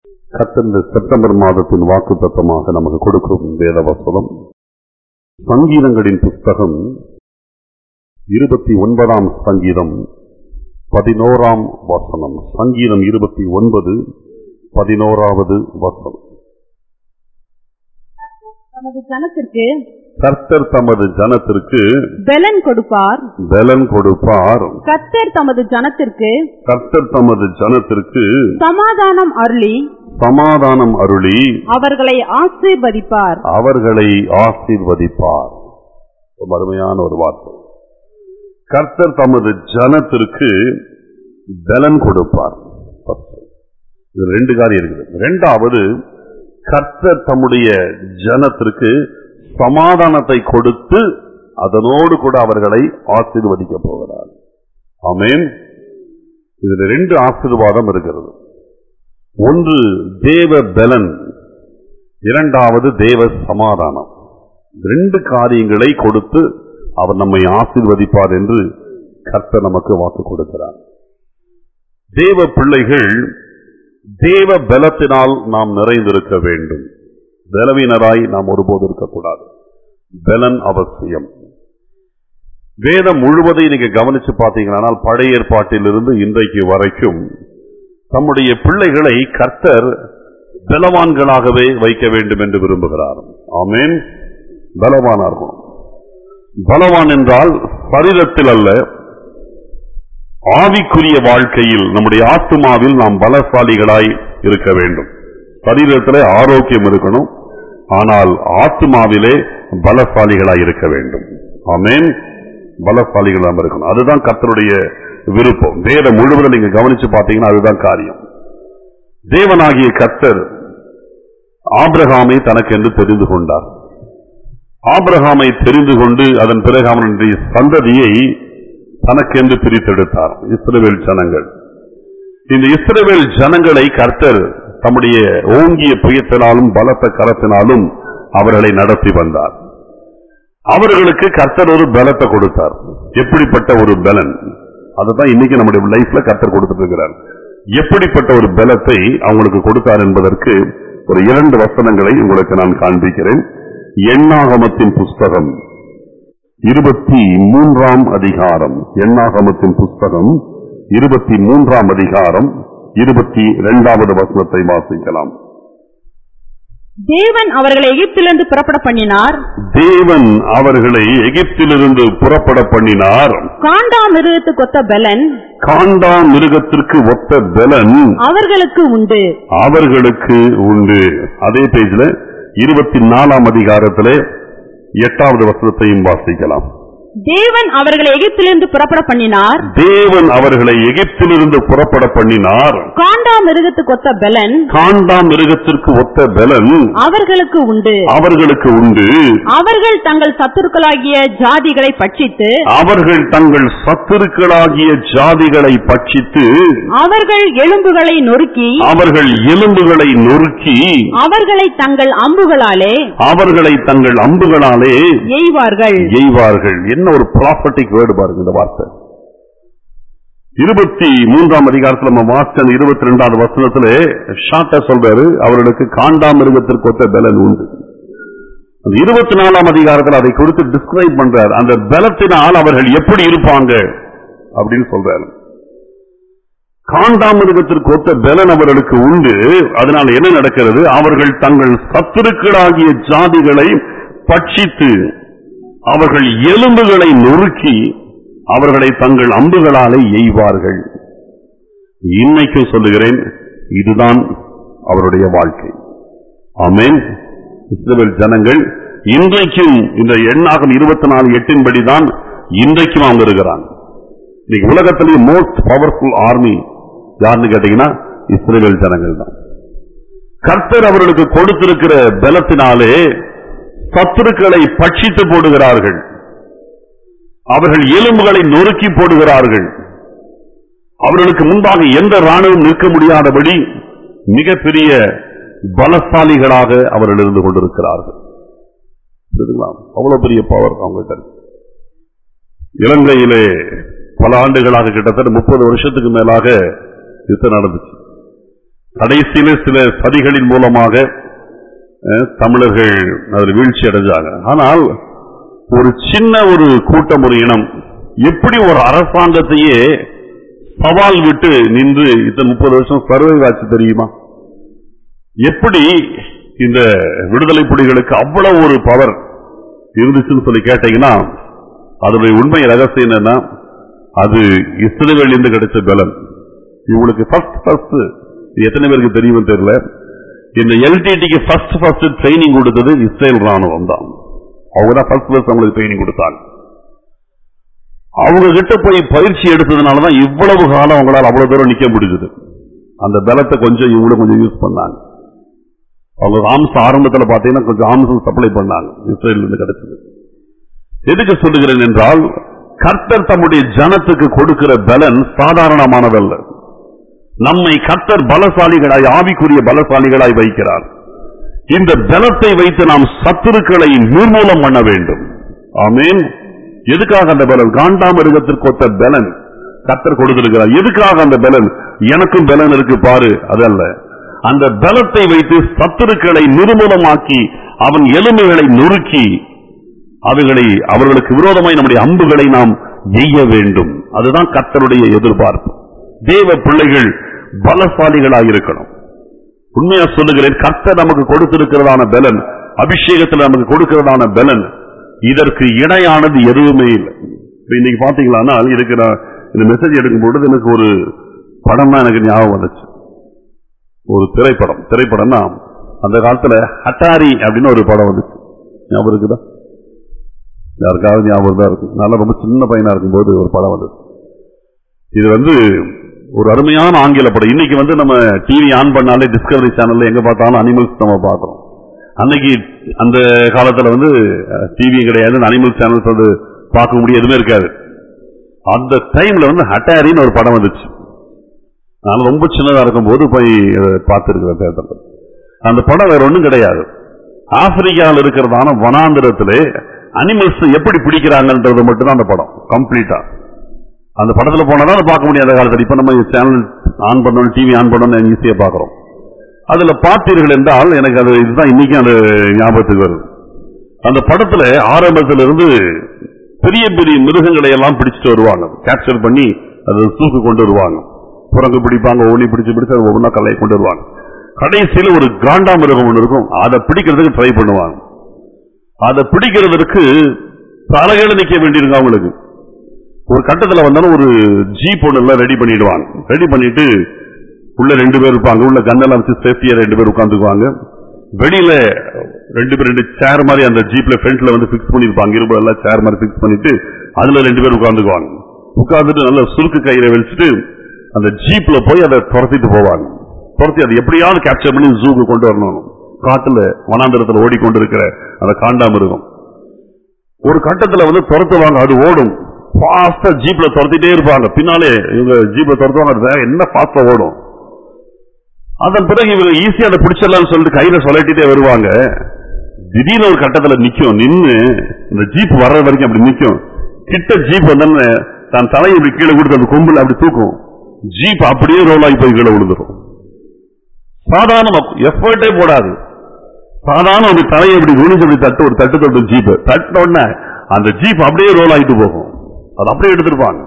கர்த்தர் இந்த செப்டம்பர் மாதத்தின் வாக்கு தத்தமாக நமக்கு கொடுக்கும் வேத வசனம் சங்கீதங்களின் புஸ்தகம் இருபத்தி ஒன்பதாம் சங்கீதம் பதினோராம் வசனம் சங்கீதம் இருபத்தி ஒன்பது பதினோராவது வசனம் தமது ஜனத்திற்கு கர்த்தர் தமது ஜனத்திற்கு பெலன் கொடுப்பார் பலன் கொடுப்பார் கர்த்தர் தமது ஜனத்திற்கு கர்த்தர் தமது ஜனத்திற்கு சமாதானம் அருளி சமாதானம் அருளி அவர்களை ஆசீர்வதிப்பார் அவர்களை ஆசீர்வதிப்பார் ரொம்ப அருமையான ஒரு வார்த்தை கர்த்தர் தமது ஜனத்திற்கு பலன் கொடுப்பார் First. இது ரெண்டு காரியம் இருக்குது ரெண்டாவது கர்த்தர் தம்முடைய ஜனத்திற்கு சமாதானத்தை கொடுத்து அதனோடு கூட அவர்களை ஆசீர்வதிக்க போகிறார் ஆமென் இதுல ரெண்டு ஆசீர்வாதம் இருக்கிறது ஒன்று தேவ பலன் இரண்டாவது தேவ சமாதானம் ரெண்டு காரியங்களை கொடுத்து அவர் நம்மை ஆசீர்வதிப்பார் என்று கர்த்தர் நமக்கு வாக்கு கொடுக்கிறார் தேவ பிள்ளைகள் தேவ பலத்தினால் நாம் நிறைந்திருக்க வேண்டும் பலவீனராய் நாம் ஒருபோது இருக்கக்கூடாது பலன் அவசியம் வேதம் முழுவதையும் நீங்க கவனிச்சு பார்த்தீங்கன்னா பழைய ஏற்பாட்டிலிருந்து இன்றைக்கு வரைக்கும் தம்முடைய பிள்ளைகளை கர்த்தர் பலவான்களாகவே வைக்க வேண்டும் என்று விரும்புகிறார் ஆமேன் பலவானா இருக்கணும் பலவான் என்றால் சரீரத்தில் அல்ல ஆவிக்குரிய வாழ்க்கையில் நம்முடைய ஆத்துமாவில் நாம் பலசாலிகளாய் இருக்க வேண்டும் சரீரத்திலே ஆரோக்கியம் இருக்கணும் ஆனால் ஆத்துமாவிலே பலசாலிகளாய் இருக்க வேண்டும் ஆமேன் பலசாலிகளாக இருக்கணும் அதுதான் கர்த்தருடைய விருப்பம் வேத முழுவதும் நீங்க கவனிச்சு பார்த்தீங்கன்னா அதுதான் காரியம் தேவனாகிய கர்த்தர் ஆபிரகாமை தனக்கென்று தெரிந்து கொண்டார் ஆபிரகாமை தெரிந்து கொண்டு அதன் பிறகு அவனுடைய சந்ததியை தனக்கென்று பிரித்தெடுத்தார் இஸ்ரவேல் ஜனங்கள் இந்த இஸ்ரவேல் ஜனங்களை கர்த்தர் தம்முடைய ஓங்கிய புயத்தினாலும் பலத்த கரத்தினாலும் அவர்களை நடத்தி வந்தார் அவர்களுக்கு கர்த்தர் ஒரு பலத்தை கொடுத்தார் எப்படிப்பட்ட ஒரு பலன் அதுதான் இன்னைக்கு நம்முடைய லைஃப்ல கர்த்தர் கொடுத்துட்டு இருக்கிறார் எப்படிப்பட்ட ஒரு பலத்தை அவங்களுக்கு கொடுத்தார் என்பதற்கு ஒரு இரண்டு வசனங்களை உங்களுக்கு நான் காண்பிக்கிறேன் எண்ணாகமத்தின் புஸ்தகம் இருபத்தி மூன்றாம் அதிகாரம் எண்ணாகமத்தின் புஸ்தகம் இருபத்தி மூன்றாம் அதிகாரம் இருபத்தி இரண்டாவது வசனத்தை வாசிக்கலாம் தேவன் அவர்களை எகிப்திலிருந்து புறப்பட பண்ணினார் தேவன் அவர்களை எகிப்திலிருந்து புறப்பட பண்ணினார் காண்டா மிருகத்துக்கு ஒத்த பெலன் காண்டா மிருகத்திற்கு ஒத்த பலன் அவர்களுக்கு உண்டு அவர்களுக்கு உண்டு அதே பேஜ்ல இருபத்தி நாலாம் அதிகாரத்திலே எட்டாவது வசனத்தையும் வாசிக்கலாம் தேவன் அவர்களை எகிப்திலிருந்து புறப்பட பண்ணினார் தேவன் அவர்களை எகிப்திலிருந்து புறப்பட பண்ணினார் காண்டா மிருகத்துக்கு ஒத்த பெலன் காண்டா மிருகத்திற்கு ஒத்த பலன் அவர்களுக்கு உண்டு அவர்களுக்கு உண்டு அவர்கள் தங்கள் சத்துருக்களாகிய ஜாதிகளை பட்சித்து அவர்கள் தங்கள் சத்துருக்களாகிய ஜாதிகளை பட்சித்து அவர்கள் எலும்புகளை நொறுக்கி அவர்கள் எலும்புகளை நொறுக்கி அவர்களை தங்கள் அம்புகளாலே அவர்களை தங்கள் அம்புகளாலே எய்வார்கள் எய்வார்கள் என்ன ஒரு ப்ராப்பர்ட்டிக் வேர்டு பாருங்க இந்த வார்த்தை இருபத்தி மூன்றாம் அதிகாரத்தில் நம்ம வாசன் இருபத்தி ரெண்டாவது வசனத்திலே ஷார்ட்டா சொல்றாரு அவர்களுக்கு காண்டாமிருகத்திற்கு ஒத்த பலன் உண்டு அந்த இருபத்தி நாலாம் அதிகாரத்தில் அதை குறித்து டிஸ்கிரைப் பண்றார் அந்த பலத்தினால் அவர்கள் எப்படி இருப்பாங்க அப்படின்னு சொல்றாரு காண்டாமிருகத்திற்கு ஒத்த பலன் அவர்களுக்கு உண்டு அதனால் என்ன நடக்கிறது அவர்கள் தங்கள் சத்துருக்களாகிய ஜாதிகளை பட்சித்து அவர்கள் எலும்புகளை நொறுக்கி அவர்களை தங்கள் அம்புகளாலே எய்வார்கள் இன்னைக்கும் சொல்லுகிறேன் இதுதான் அவருடைய வாழ்க்கை ஆமென் இஸ்ரவேல் ஜனங்கள் இன்றைக்கும் இந்த எண்ணாகம் இருபத்தி நாலு எட்டின்படிதான் இன்றைக்கும் அவங்க இருக்கிறாங்க இன்னைக்கு உலகத்திலேயே மோஸ்ட் பவர்ஃபுல் ஆர்மி யாருன்னு கேட்டீங்கன்னா இஸ்ரேல் ஜனங்கள் தான் கர்த்தர் அவர்களுக்கு கொடுத்திருக்கிற பலத்தினாலே சத்துருக்களை பட்சித்து போடுகிறார்கள் அவர்கள் எலும்புகளை நொறுக்கி போடுகிறார்கள் அவர்களுக்கு முன்பாக எந்த ராணுவம் நிற்க முடியாதபடி மிகப்பெரிய பலசாலிகளாக அவர்கள் இருந்து கொண்டிருக்கிறார்கள் புரியுதுங்களா? அவ்வளவு பெரிய பவர் அவங்ககிட்ட இருக்கு. இலங்கையிலே பல ஆண்டுகளாக கிட்டத்தட்ட முப்பது வருஷத்துக்கு மேலாக யுத்தம் நடந்துச்சு கடைசியில சில சதிகளின் மூலமாக அஹ், தமிழர்கள் அதில் வீழ்ச்சி அடைஞ்சாங்க ஆனால் ஒரு சின்ன ஒரு கூட்டம் ஒரு இனம் எப்படி ஒரு அரசாங்கத்தையே சவால் விட்டு நின்று இத்தனை முப்பது வருஷம் சர்வை ஆச்சு தெரியுமா எப்படி இந்த விடுதலை புலிகளுக்கு அவ்வளவு ஒரு பவர் இருந்துச்சுன்னு சொல்லி கேட்டீங்கன்னா அதனுடைய உண்மை ரகசியம் என்னன்னா அது இஸ்ரேலில் இருந்து கிடைச்ச பலன் இவங்களுக்கு ஃபர்ஸ்ட் ஃபர்ஸ்ட் எத்தனை பேருக்கு தெரியும் தெரியல இந்த எல்டிடிக்கு ஃபர்ஸ்ட் ஃபர்ஸ்ட் ட்ரைனிங் கொடுத்தது இஸ்ரேல் ராணுவம் தான் அவங்க தான் ஃபர்ஸ்ட் ஃபர்ஸ்ட் அவங்களுக்கு ட்ரைனிங் கொடுத்தாங்க அவங்க கிட்ட போய் பயிற்சி எடுத்ததுனால தான் இவ்வளவு காலம் அவங்களால அவ்வளவு தூரம் நிக்க முடிஞ்சது அந்த பலத்தை கொஞ்சம் இவங்களும் கொஞ்சம் யூஸ் பண்ணாங்க அவங்க ஆம்ஸ் ஆரம்பத்துல பாத்தீங்கன்னா கொஞ்சம் ஆம்ஸ் சப்ளை பண்ணாங்க இஸ்ரேல் இருந்து கிடைச்சது எதுக்கு சொல்லுகிறேன் என்றால் கர்த்தர் தம்முடைய ஜனத்துக்கு கொடுக்கிற பலன் சாதாரணமானதல்ல நம்மை கர்த்தர் பலசாலிகளாய் ஆவிக்குரிய பலசாலிகளாய் வைக்கிறார் இந்த பலத்தை வைத்து நாம் சத்துருக்களை நிர்மூலம் பண்ண வேண்டும் ஆமீன் எதுக்காக அந்த பலன் காண்டாமிருகத்திற்கு ஒத்த பலன் கர்த்தர் கொடுத்திருக்கிறார் எதுக்காக அந்த பலன் எனக்கும் பலன் இருக்கு பாரு அதல்ல அந்த பலத்தை வைத்து சத்துருக்களை நிர்மூலமாக்கி அவன் எலும்புகளை நொறுக்கி அவைகளை அவர்களுக்கு விரோதமாய் நம்முடைய அம்புகளை நாம் எய்ய வேண்டும் அதுதான் கர்த்தருடைய எதிர்பார்ப்பு தேவ பிள்ளைகள் பலசாலிகளாக இருக்கணும் உண்மையா சொல்லுகிறேன் கர்த்தர் நமக்கு கொடுத்திருக்கிறதான பலன் அபிஷேகத்தில் நமக்கு கொடுக்கிறதான பலன் இதற்கு இணையானது எதுவுமே இல்லை இப்ப இன்னைக்கு பாத்தீங்களா இதுக்கு நான் இந்த மெசேஜ் எடுக்கும் பொழுது எனக்கு ஒரு படம் தான் எனக்கு ஞாபகம் வந்துச்சு ஒரு திரைப்படம் திரைப்படம்னா அந்த காலத்துல ஹட்டாரி அப்படின்னு ஒரு படம் வந்துச்சு ஞாபகம் இருக்குதா யாருக்காவது ஞாபகம் தான் இருக்கும் நல்லா ரொம்ப சின்ன பையனா இருக்கும்போது ஒரு படம் வந்தது இது வந்து ஒரு அருமையான ஆங்கில படம் இன்னைக்கு வந்து நம்ம டிவி ஆன் பண்ணாலே டிஸ்கவரி சேனல்ல எங்க பார்த்தாலும் அனிமல்ஸ் நம்ம பார்க்கிறோம் அன்னைக்கு அந்த காலத்துல வந்து டிவி கிடையாது அனிமல் சேனல்ஸ் வந்து பார்க்க முடியும் எதுவுமே இருக்காது அந்த டைம்ல வந்து ஹட்டாரின்னு ஒரு படம் வந்துச்சு நான் ரொம்ப சின்னதா இருக்கும்போது போய் பார்த்துருக்கிறேன் தேட்டர்ல அந்த படம் வேற ஒண்ணும் கிடையாது ஆப்பிரிக்காவில் இருக்கிறதான வனாந்திரத்திலே அனிமல்ஸ் எப்படி பிடிக்கிறாங்கன்றது மட்டும் தான் அந்த படம் கம்ப்ளீட்டா அந்த படத்துல போனாதான் அதை பார்க்க முடியாத காலத்தில் இப்ப நம்ம சேனல் ஆன் பண்ணணும் டிவி ஆன் பண்ணணும் ஈஸியா பாக்குறோம் அதுல பார்த்தீர்கள் என்றால் எனக்கு அது இதுதான் இன்னைக்கும் அந்த ஞாபகத்துக்கு வருது அந்த படத்துல ஆரம்பத்துல இருந்து பெரிய பெரிய மிருகங்களை எல்லாம் பிடிச்சிட்டு வருவாங்க கேப்சர் பண்ணி அதை தூக்கு கொண்டு வருவாங்க குரங்கு பிடிப்பாங்க ஓனி பிடிச்சு பிடிச்சு அதை ஒவ்வொன்றா கல்லையை கொண்டு வருவாங்க கடைசியில ஒரு காண்டா மிருகம் ஒன்று இருக்கும் அதை பிடிக்கிறதுக்கு ட்ரை பண்ணுவாங்க அதை பிடிக்கிறதுக்கு தலைகளை நிக்க வேண்டியிருக்கு அவங்களுக்கு ஒரு கட்டத்துல வந்தாலும் ஒரு ஜீப் ஒண்ணு எல்லாம் ரெடி பண்ணிடுவாங்க ரெடி பண்ணிட்டு உள்ள ரெண்டு பேர் இருப்பாங்க உள்ள கண்ணெல்லாம் வச்சு சேஃப்டியா ரெண்டு பேர் உட்காந்துக்குவாங்க வெளியில ரெண்டு பேர் ரெண்டு சேர் மாதிரி அந்த ஜீப்ல ஃப்ரண்ட்ல வந்து பிக்ஸ் பண்ணிருப்பாங்க இருபது எல்லாம் சேர் மாதிரி பிக்ஸ் பண்ணிட்டு அதுல ரெண்டு பேர் உட்காந்துக்குவாங்க உட்கார்ந்துட்டு நல்ல சுருக்கு கயிறை வச்சுட்டு அந்த ஜீப்ல போய் அதை துரத்திட்டு போவாங்க துரத்தி அதை எப்படியாவது கேப்சர் பண்ணி ஜூக்கு கொண்டு வரணும் காட்டுல வனாந்திரத்துல ஓடிக்கொண்டிருக்கிற அந்த காண்டாமிருகம் ஒரு கட்டத்துல வந்து துரத்துவாங்க அது ஓடும் ஃபாஸ்டா ஜீப்ல துரத்திட்டே இருப்பாங்க பின்னாலே இவங்க ஜீப்ல துரத்துவாங்க அது வேற என்ன ஃபாஸ்டா ஓடும் அதன் பிறகு இவங்க ஈஸியா அதை பிடிச்சிடலாம்னு சொல்லிட்டு கையில சொல்லட்டிட்டே வருவாங்க திடீர்னு ஒரு கட்டத்துல நிக்கும் நின்னு இந்த ஜீப் வர்ற வரைக்கும் அப்படி நிக்கும் கிட்ட ஜீப் வந்தோன்னு தான் தலையை இப்படி கீழே கொடுத்து அந்த கொம்புல அப்படி தூக்கும் ஜீப் அப்படியே ரோல் ஆகி போய் கீழே விழுந்துரும் சாதாரண எஃபர்ட்டே போடாது சாதாரண ஒரு தலையை இப்படி குனிஞ்சு இப்படி தட்டு ஒரு தட்டு தட்டு ஜீப் தட்டின உடனே அந்த ஜீப் அப்படியே ரோல் ஆகிட்டு போகும் அது அப்படியே எடுத்திருப்பாங்க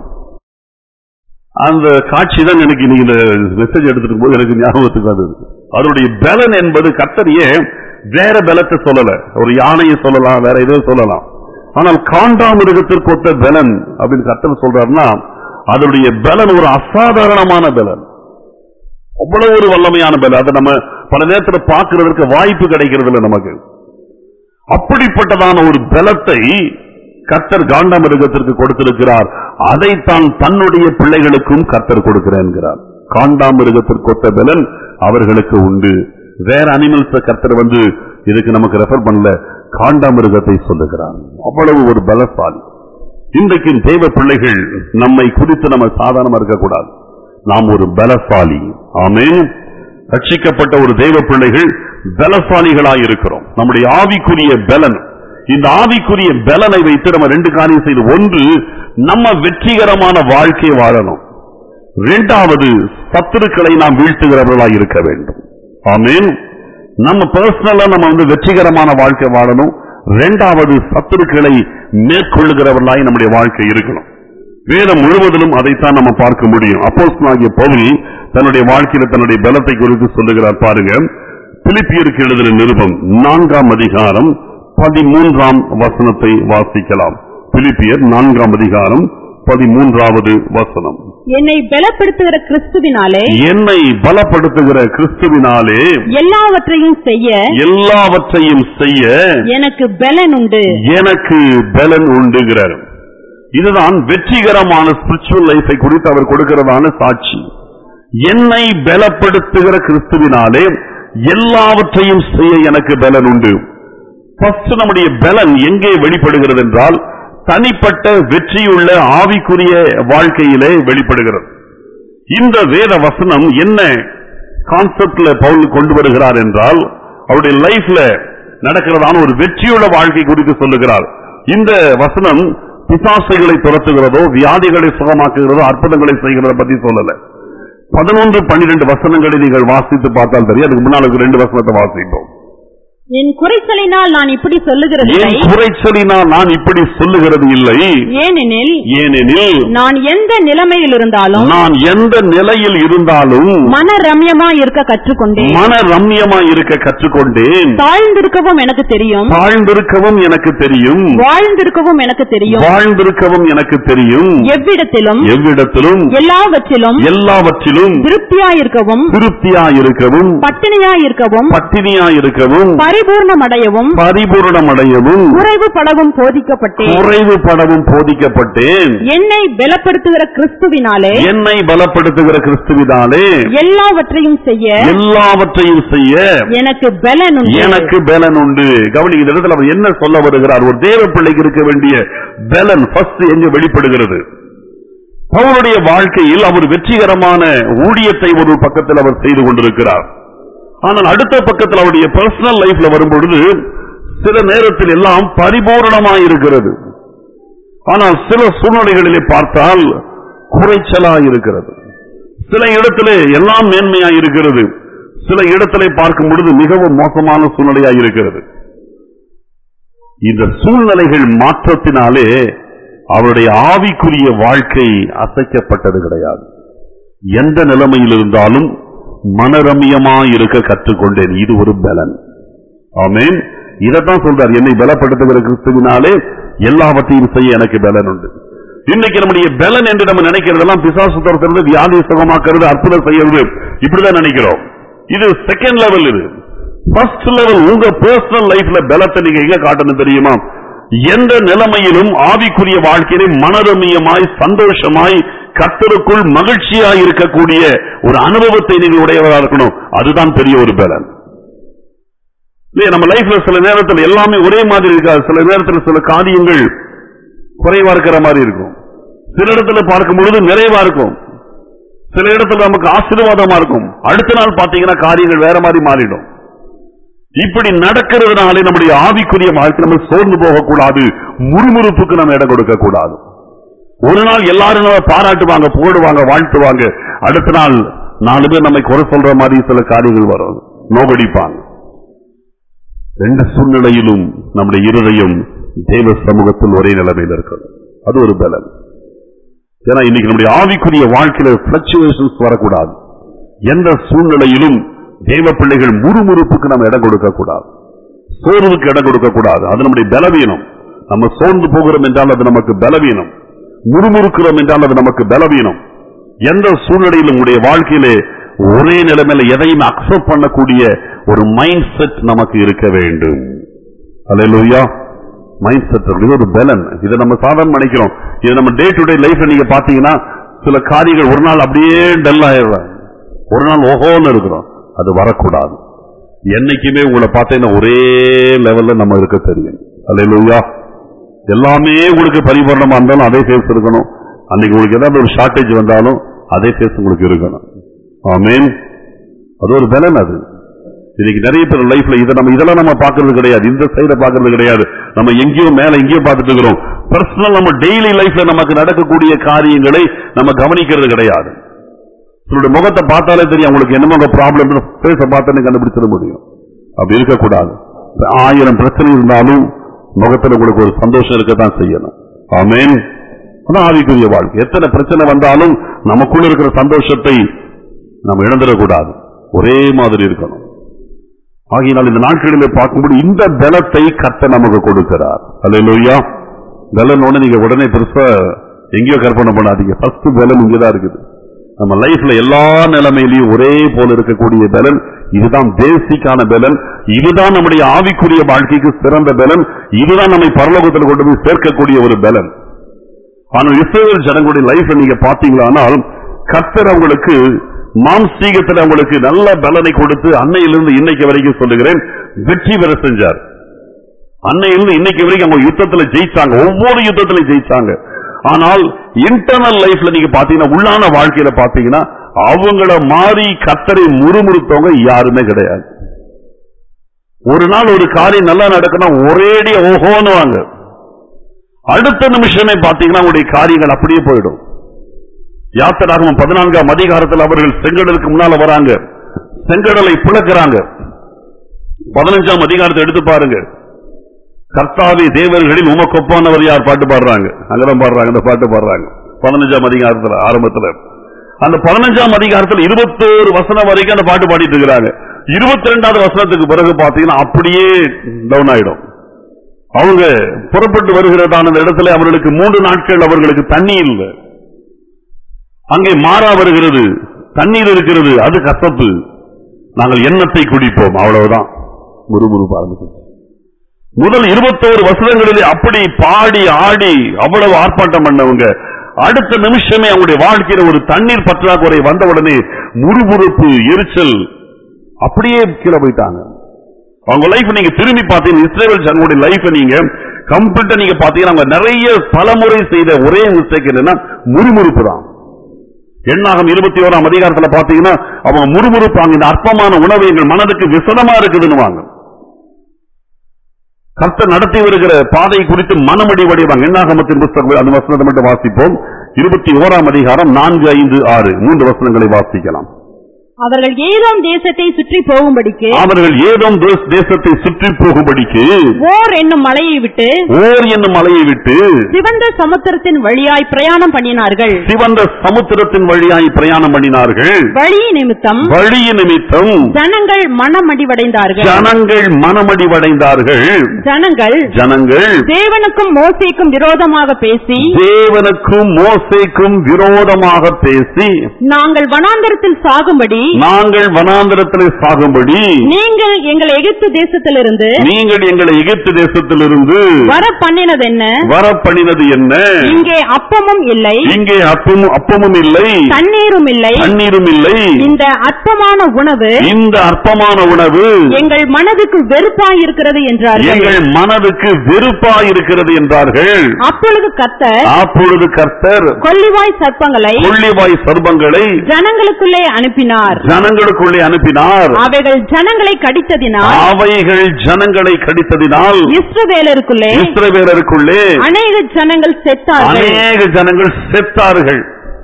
அந்த காட்சி தான் எனக்கு இன்னைக்கு இந்த மெசேஜ் எடுத்துட்டு போது எனக்கு ஞாபகத்துக்கு வந்தது அதனுடைய பலன் என்பது கத்தரியே வேற பலத்தை சொல்லல ஒரு யானையை சொல்லலாம் வேற ஏதோ சொல்லலாம் ஆனால் காண்டாமிருகத்திற்கு ஒத்த பலன் அப்படின்னு கத்தர் சொல்றாருன்னா அதனுடைய பலன் ஒரு அசாதாரணமான பலன் அவ்வளவு ஒரு வல்லமையான பலன் அதை நம்ம பல நேரத்துல பார்க்கிறதற்கு வாய்ப்பு கிடைக்கிறது இல்லை நமக்கு அப்படிப்பட்டதான ஒரு பலத்தை கர்த்தர் காண்டாமிருகத்திற்கு கொடுத்திருக்கிறார் அதைத்தான் தன்னுடைய பிள்ளைகளுக்கும் கர்த்தர் கொடுக்கிறேன் என்கிறார் காண்டாமிருகத்திற்கு ஒத்த பலன் அவர்களுக்கு உண்டு வேற அனிமல்ஸ் கர்த்தர் வந்து இதுக்கு நமக்கு ரெஃபர் பண்ணல காண்டாமிருகத்தை சொல்லுகிறார் அவ்வளவு ஒரு பலசாலி இன்றைக்கு தேவ பிள்ளைகள் நம்மை குறித்து நம்ம சாதாரணமா இருக்கக்கூடாது நாம் ஒரு பலசாலி ஆமேன் ரட்சிக்கப்பட்ட ஒரு தெய்வ பிள்ளைகள் பலசாலிகளாய் இருக்கிறோம் நம்முடைய ஆவிக்குரிய பலன் இந்த ஆவிக்குரிய பலனை வைத்து நம்ம ரெண்டு காரியம் செய்து ஒன்று நம்ம வெற்றிகரமான வாழ்க்கை வாழணும் இரண்டாவது சத்துருக்களை நாம் வீழ்த்துகிறவர்களாய் இருக்க வேண்டும் ஆமென் நம்ம பர்சனலா நம்ம வந்து வெற்றிகரமான வாழ்க்கை வாழணும் இரண்டாவது சத்துருக்களை மேற்கொள்ளுகிறவர்களாய் நம்முடைய வாழ்க்கை இருக்கணும் வேதம் முழுவதிலும் அதைத்தான் நம்ம பார்க்க முடியும் அப்போஸ்தலனாகிய பவுல் தன்னுடைய வாழ்க்கையில தன்னுடைய பலத்தை குறித்து சொல்லுகிறார் பாருங்க பிலிப்பியருக்கு எழுதின நிருபம் நான்காம் அதிகாரம் பதிமூன்றாம் வசனத்தை வாசிக்கலாம் பிலிப்பியர் நான்காம் அதிகாரம் பதிமூன்றாவது வசனம் என்னை பலப்படுத்துகிற கிறிஸ்துவினாலே என்னை பலப்படுத்துகிற கிறிஸ்துவினாலே எல்லாவற்றையும் செய்ய எல்லாவற்றையும் செய்ய எனக்கு பலன் உண்டு எனக்கு பலன் உண்டுகிறார் இதுதான் வெற்றிகரமான ஸ்பிரிச்சுவல் லைஃபை குறித்து அவர் கொடுக்கிறதான சாட்சி என்னை பலப்படுத்துகிற கிறிஸ்துவினாலே எல்லாவற்றையும் செய்ய எனக்கு பலன் உண்டு ஃபர்ஸ்ட் நம்முடைய பலன் எங்கே வெளிப்படுகிறது என்றால் தனிப்பட்ட வெற்றியுள்ள ஆவிக்குரிய வாழ்க்கையிலே வெளிப்படுகிறது இந்த வேத வசனம் என்ன கான்செப்ட்ல பவுல் கொண்டு வருகிறார் என்றால் அவருடைய லைஃப்ல நடக்கிறதான ஒரு வெற்றியுள்ள வாழ்க்கை குறித்து சொல்லுகிறார் இந்த வசனம் பிசாசைகளை துரத்துகிறதோ வியாதிகளை சுகமாக்குகிறதோ அற்புதங்களை செய்கிறத பத்தி சொல்லல பதினொன்று பன்னிரண்டு வசனங்களை நீங்கள் வாசித்து பார்த்தால் தெரியும் அதுக்கு முன்னால ரெண்டு வசனத்தை வாசிப்போம் என் குறைச்சலினால் நான் இப்படி சொல்லுகிறதில்லை ஏன் குறைச்சலினால் நான் இப்படி சொல்லுகிறது இல்லை ஏனெனில் ஏனெனில் நான் எந்த நிலைமையில் இருந்தாலும் நான் எந்த நிலையில் இருந்தாலும் மன ரம்யமா இருக்க கற்றுக்கொண்டேன் மன ரம்யமா இருக்க கற்றுக்கொண்டேன் தாழ்ந்திருக்கவும் எனக்கு தெரியும் தாழ்ந்திருக்கவும் எனக்கு தெரியும் வாழ்ந்திருக்கவும் எனக்கு தெரியும் வாழ்ந்திருக்கவும் எனக்கு தெரியும் எவ்விடத்திலும் எவ்விடத்திலும் எல்லாவற்றிலும் எல்லாவற்றிலும் திருப்தியாயிருக்கவும் திருப்தியாயிருக்கவும் பட்டினியாயிருக்கவும் பட்டினியாயிருக்கவும் பரிபூர்ணமடையவும் பரிபூரணமடையவும் குறைவு படவும் போதிக்கப்பட்டேன் குறைவு படவும் போதிக்கப்பட்டேன் என்னை பலப்படுத்துகிற கிறிஸ்துவினாலே என்னை பலப்படுத்துகிற கிறிஸ்துவினாலே எல்லாவற்றையும் செய்ய எல்லாவற்றையும் செய்ய எனக்கு பலன் உண்டு எனக்கு பலன் உண்டு கவனி இந்த இடத்துல அவர் என்ன சொல்ல வருகிறார் ஒரு தேவ பிள்ளைக்கு இருக்க வேண்டிய பலன் ஃபர்ஸ்ட் எங்க வெளிப்படுகிறது அவருடைய வாழ்க்கையில் அவர் வெற்றிகரமான ஊழியத்தை ஒரு பக்கத்தில் அவர் செய்து கொண்டிருக்கிறார் ஆனால் அடுத்த பக்கத்தில் அவருடைய பர்சனல் லைஃப்ல வரும்பொழுது சில நேரத்தில் எல்லாம் பரிபூரணமாய் இருக்கிறது ஆனால் சில சூழ்நிலைகளிலே பார்த்தால் குறைச்சலாய் இருக்கிறது சில இடத்திலே எல்லாம் மேன்மையாய் இருக்கிறது சில இடத்திலே பார்க்கும் பொழுது மிகவும் மோசமான சூழ்நிலையாய் இருக்கிறது இந்த சூழ்நிலைகள் மாற்றத்தினாலே அவருடைய ஆவிக்குரிய வாழ்க்கை அசைக்கப்பட்டது கிடையாது எந்த நிலைமையில் இருந்தாலும் மனரம்யமாய் இருக்க கற்றுக்கொண்டேன் இது ஒரு பலன் ஆமென் இதைத்தான் சொல்றார் என்னை பலப்படுத்துகிற கிறிஸ்துவினாலே எல்லாவற்றையும் செய்ய எனக்கு பலன் உண்டு இன்னைக்கு நம்முடைய பலன் என்று நம்ம நினைக்கிறதெல்லாம் பிசாசு துரத்துறது வியாதி சுகமாக்குறது அற்புதம் செய்யறது இப்படிதான் நினைக்கிறோம் இது செகண்ட் லெவல் இது ஃபர்ஸ்ட் லெவல் உங்க பர்சனல் லைஃப்ல பலத்தை நீங்க எங்க காட்டணும் தெரியுமா எந்த நிலைமையிலும் ஆவிக்குரிய வாழ்க்கையிலே மனரமியமாய் சந்தோஷமாய் கத்தருக்குள் மகிழ்ச்சியாய் இருக்கக்கூடிய ஒரு அனுபவத்தை நீங்கள் உடையவராக இருக்கணும் அதுதான் பெரிய ஒரு பலன் இல்லையா நம்ம லைஃப்ல சில நேரத்தில் எல்லாமே ஒரே மாதிரி இருக்காது சில நேரத்தில் சில காரியங்கள் குறைவா இருக்கிற மாதிரி இருக்கும் சில இடத்துல பார்க்கும் பொழுது நிறைவா இருக்கும் சில இடத்துல நமக்கு ஆசீர்வாதமா இருக்கும் அடுத்த நாள் பாத்தீங்கன்னா காரியங்கள் வேற மாதிரி மாறிடும் இப்படி நடக்கிறதுனாலே நம்முடைய ஆவிக்குரிய வாழ்க்கை நம்ம சோர்ந்து போகக்கூடாது முறுமுறுப்புக்கு நம்ம இடம் கொடுக்க கூடாது ஒரு நாள் எல்லாரும் நம்ம பாராட்டுவாங்க புகழுவாங்க வாழ்த்துவாங்க அடுத்த நாள் நாலு பேர் நம்மை குறை சொல்ற மாதிரி சில காரியங்கள் வரும் நோகடிப்பாங்க ரெண்டு சூழ்நிலையிலும் நம்முடைய இருதயம் தேவ சமூகத்தில் ஒரே நிலைமையில் இருக்கணும் அது ஒரு பலன் ஏன்னா இன்னைக்கு நம்முடைய ஆவிக்குரிய வாழ்க்கையில பிளக்சுவேஷன்ஸ் வரக்கூடாது எந்த சூழ்நிலையிலும் தேவ பிள்ளைகள் முறுமுறுப்புக்கு நம்ம இடம் கொடுக்க கூடாது சோர்வுக்கு இடம் கொடுக்க கூடாது அது நம்முடைய பலவீனம் நம்ம சோர்ந்து போகிறோம் என்றால் அது நமக்கு பலவீனம் முறுமுறுக்கிறோம் என்றால் அது நமக்கு பலவீனம் எந்த சூழ்நிலையிலும் உடைய வாழ்க்கையிலே ஒரே நிலைமையில எதையும் அக்செப்ட் பண்ணக்கூடிய ஒரு மைண்ட் செட் நமக்கு இருக்க வேண்டும் அல்லேலூயா மைண்ட் செட் இது ஒரு பலன் இதை நம்ம சாதாரண நினைக்கிறோம் இது நம்ம டே டு டே லைஃப்ல நீங்க பாத்தீங்கன்னா சில காரியங்கள் ஒரு நாள் அப்படியே டல் ஆயிடுறாங்க ஒரு நாள் ஓஹோன்னு இருக்கிறோம் அது வரக்கூடாது என்னைக்குமே உங்களை பார்த்தீங்கன்னா ஒரே லெவல்ல நம்ம இருக்க தெரியும் அல்லேலூயா எல்லாமே உங்களுக்கு பரிபூர்ணமா இருந்தாலும் அதே ஃபேஸ் இருக்கணும் அன்னைக்கு உங்களுக்கு ஏதாவது ஒரு ஷார்டேஜ் வந்தாலும் அதே ஃபேஸ் உங்களுக்கு இருக்கணும் ஆமீன் அது ஒரு பலன் அது இன்னைக்கு நிறைய பேர் லைஃப்ல இதை நம்ம இதெல்லாம் நம்ம பாக்குறது கிடையாது இந்த சைட பாக்குறது கிடையாது நம்ம எங்கேயோ மேல எங்கேயோ பார்த்துட்டு இருக்கிறோம் பர்சனல் நம்ம டெய்லி லைஃப்ல நமக்கு நடக்கக்கூடிய காரியங்களை நம்ம கவனிக்கிறது கிடையாது உங்களுடைய முகத்தை பார்த்தாலே தெரியும் உங்களுக்கு என்னமோ ப்ராப்ளம் பேச பார்த்தாலே கண்டுபிடிச்சிட முடியும் அப்படி இருக்கக்கூடாது ஆயிரம் பிரச்சனை இருந்தாலும் முகத்துல உங்களுக்கு ஒரு சந்தோஷம் இருக்கத்தான் செய்யணும் ஆமென் அதான் ஆவிக்குரிய வாழ்க்கை எத்தனை பிரச்சனை வந்தாலும் நமக்குள்ள இருக்கிற சந்தோஷத்தை நம்ம இழந்துடக்கூடாது ஒரே மாதிரி இருக்கணும் ஆகையினால் இந்த நாட்களிலே பார்க்கும்போது இந்த பலத்தை கத்த நமக்கு கொடுக்கிறார் அல்லையா பலன் ஒண்ணு நீங்க உடனே பெருசா எங்கேயோ கற்பனை பண்ணாதீங்க ஃபர்ஸ்ட் பலன் இங்கதான் இருக்குது நம்ம லைஃப்ல எல்லா நிலைமையிலையும் ஒரே போல இருக்கக்கூடிய பலன் இதுதான் பேசிக்கான பலன் இதுதான் நம்முடைய ஆவிக்குரிய வாழ்க்கைக்கு சிறந்த பலன் இதுதான் நம்மை பரலோகத்தில் கொண்டு போய் சேர்க்கக்கூடிய ஒரு பலன் ஆனால் இஸ்ரேல் ஜனங்களுடைய லைஃப் நீங்க பாத்தீங்களானால் கர்த்தர் அவங்களுக்கு மாம்சீகத்தில் அவங்களுக்கு நல்ல பலனை கொடுத்து அன்னையிலிருந்து இன்னைக்கு வரைக்கும் சொல்லுகிறேன் வெற்றி பெற செஞ்சார் அன்னையிலிருந்து இன்னைக்கு வரைக்கும் அவங்க யுத்தத்துல ஜெயிச்சாங்க ஒவ்வொரு யுத்தத்திலும் ஜெயிச்சாங்க ஆனால் இன்டர்னல் லைஃப்ல நீங்க பாத்தீங்கன்னா உள்ளான வாழ்க்கையில பாத்தீங்கன்னா அவங்கள மாறி கத்தரை முறுமுறுத்தவங்க யாருமே கிடையாது ஒரு நாள் ஒரு காரியம் நல்லா நடக்கணும் ஒரேடி ஓஹோன்னுவாங்க அடுத்த நிமிஷமே பாத்தீங்கன்னா உங்களுடைய காரியங்கள் அப்படியே போயிடும் யாத்திராகமம் பதினான்காம் அதிகாரத்தில் அவர்கள் செங்கடலுக்கு முன்னால வராங்க செங்கடலை பிளக்கிறாங்க பதினஞ்சாம் அதிகாரத்தை எடுத்து பாருங்க கர்த்தாவி தேவர்களில் உமக்கொப்பானவர் யார் பாட்டு பாடுறாங்க அங்கதான் பாடுறாங்க அந்த பாட்டு பாடுறாங்க பதினஞ்சாம் அதிகாரத்துல ஆரம்பத்துல அந்த பதினஞ்சாம் அதிகாரத்தில் இருபத்தோரு வசனம் வரைக்கும் அந்த பாட்டு பாடிட்டு இருக்கிறாங்க இருபத்தி ரெண்டாவது வசனத்துக்கு பிறகு பாத்தீங்கன்னா அப்படியே டவுன் ஆயிடும் அவங்க புறப்பட்டு வருகிறதான அந்த இடத்துல அவர்களுக்கு மூன்று நாட்கள் அவர்களுக்கு தண்ணி இல்லை அங்கே மாறா வருகிறது தண்ணீர் இருக்கிறது அது கசப்பு நாங்கள் எண்ணத்தை குடிப்போம் அவ்வளவுதான் முறுமுறுப்பு ஆரம்பிச்சு முதல் இருபத்தோரு வசனங்களிலே அப்படி பாடி ஆடி அவ்வளவு ஆர்ப்பாட்டம் பண்ணவங்க அடுத்த நிமிஷமே அவங்களுடைய வாழ்க்கையில ஒரு தண்ணீர் பற்றாக்குறை வந்த உடனே முறுமுறுப்பு எரிச்சல் அப்படியே கீழே போயிட்டாங்க அவங்க லைஃப் நீங்க திரும்பி பார்த்தீங்கன்னா இஸ்ரேல் ஜனங்களுடைய லைஃப் நீங்க கம்ப்ளீட்டா நீங்க பாத்தீங்கன்னா அவங்க நிறைய பலமுறை செய்த ஒரே மிஸ்டேக் என்னன்னா முறுமுறுப்பு தான் எண்ணாகம் இருபத்தி ஓராம் அதிகாரத்துல பாத்தீங்கன்னா அவங்க முறுமுறுப்பாங்க இந்த அற்பமான உணவு எங்கள் மனதுக்கு விசனமா இருக்குதுன்னு வாங்க கர்த்தர் நடத்தி வருகிற பாதை குறித்து மனமடி வடிவாங்க எண்ணாகமத்தின் புத்தகம் அந்த வசனத்தை மட்டும் வாசிப்போம் இருபத்தி ஓராம் அதிகாரம் நான்கு ஐந்து ஆறு மூன்று வசனங்களை வாசிக்கலாம் அவர்கள் ஏதோம் தேசத்தை சுற்றி போகும்படிக்கு அவர்கள் ஏதோம் தேச- தேசத்தை சுற்றி போகும்படிக்கு ஓர் என்னும் மலையை விட்டு ஓர் என்னும் மலையை விட்டு சிவந்த சமுத்திரத்தின் வழியாய் பிரயாணம் பண்ணினார்கள் சிவந்த சமுத்திரத்தின் வழியாய் பிரயாணம் பண்ணினார்கள் வழி நிமித்தம் வழி நிமித்தம் ஜனங்கள் மனமடிவடைந்தார்கள் ஜனங்கள் மனமடிவடைந்தார்கள் ஜனங்கள் ஜனங்கள் தேவனுக்கும் மோசேக்கும் விரோதமாக பேசி தேவனுக்கும் மோசேக்கும் விரோதமாக பேசி நாங்கள் வனாந்தரத்தில் சாகும்படி நாங்கள் வனாந்தரத்திலே சாகும்படி நீங்கள் எங்கள் எகிப்து தேசத்திலிருந்து நீங்கள் எங்களை எகிப்து தேசத்திலிருந்து வர பண்ணினது என்ன வர பண்ணினது என்ன இங்கே அப்பமும் இல்லை இங்கே அப்பமும் அப்பமும் இல்லை தண்ணீரும் இல்லை தண்ணீரும் இல்லை இந்த அற்பமான உணவு இந்த அற்பமான உணவு எங்கள் மனதுக்கு வெறுப்பாய் இருக்கிறது என்றார்கள் எங்கள் மனதுக்கு வெறுப்பா இருக்கிறது என்றார்கள் அப்பொழுது கர்த்தர் அப்பொழுது கர்த்தர் கொல்லிவாய் சர்ப்பங்களை கொள்ளிவாய் சர்பங்களை ஜனங்களுக்குள்ளே அனுப்பினார் ஜனங்களுக்குள்ளே அனுப்பினார் அவைகள் ஜனங்களை கடித்ததினால் அவைகள் ஜனங்களை கடித்ததினால் இஸ்ரவேலருக்குள்ளே இஸ்ரவேலருக்குள்ளே அநேக ஜனங்கள் செத்தார்கள் அநேக ஜனங்கள் செத்தார்கள்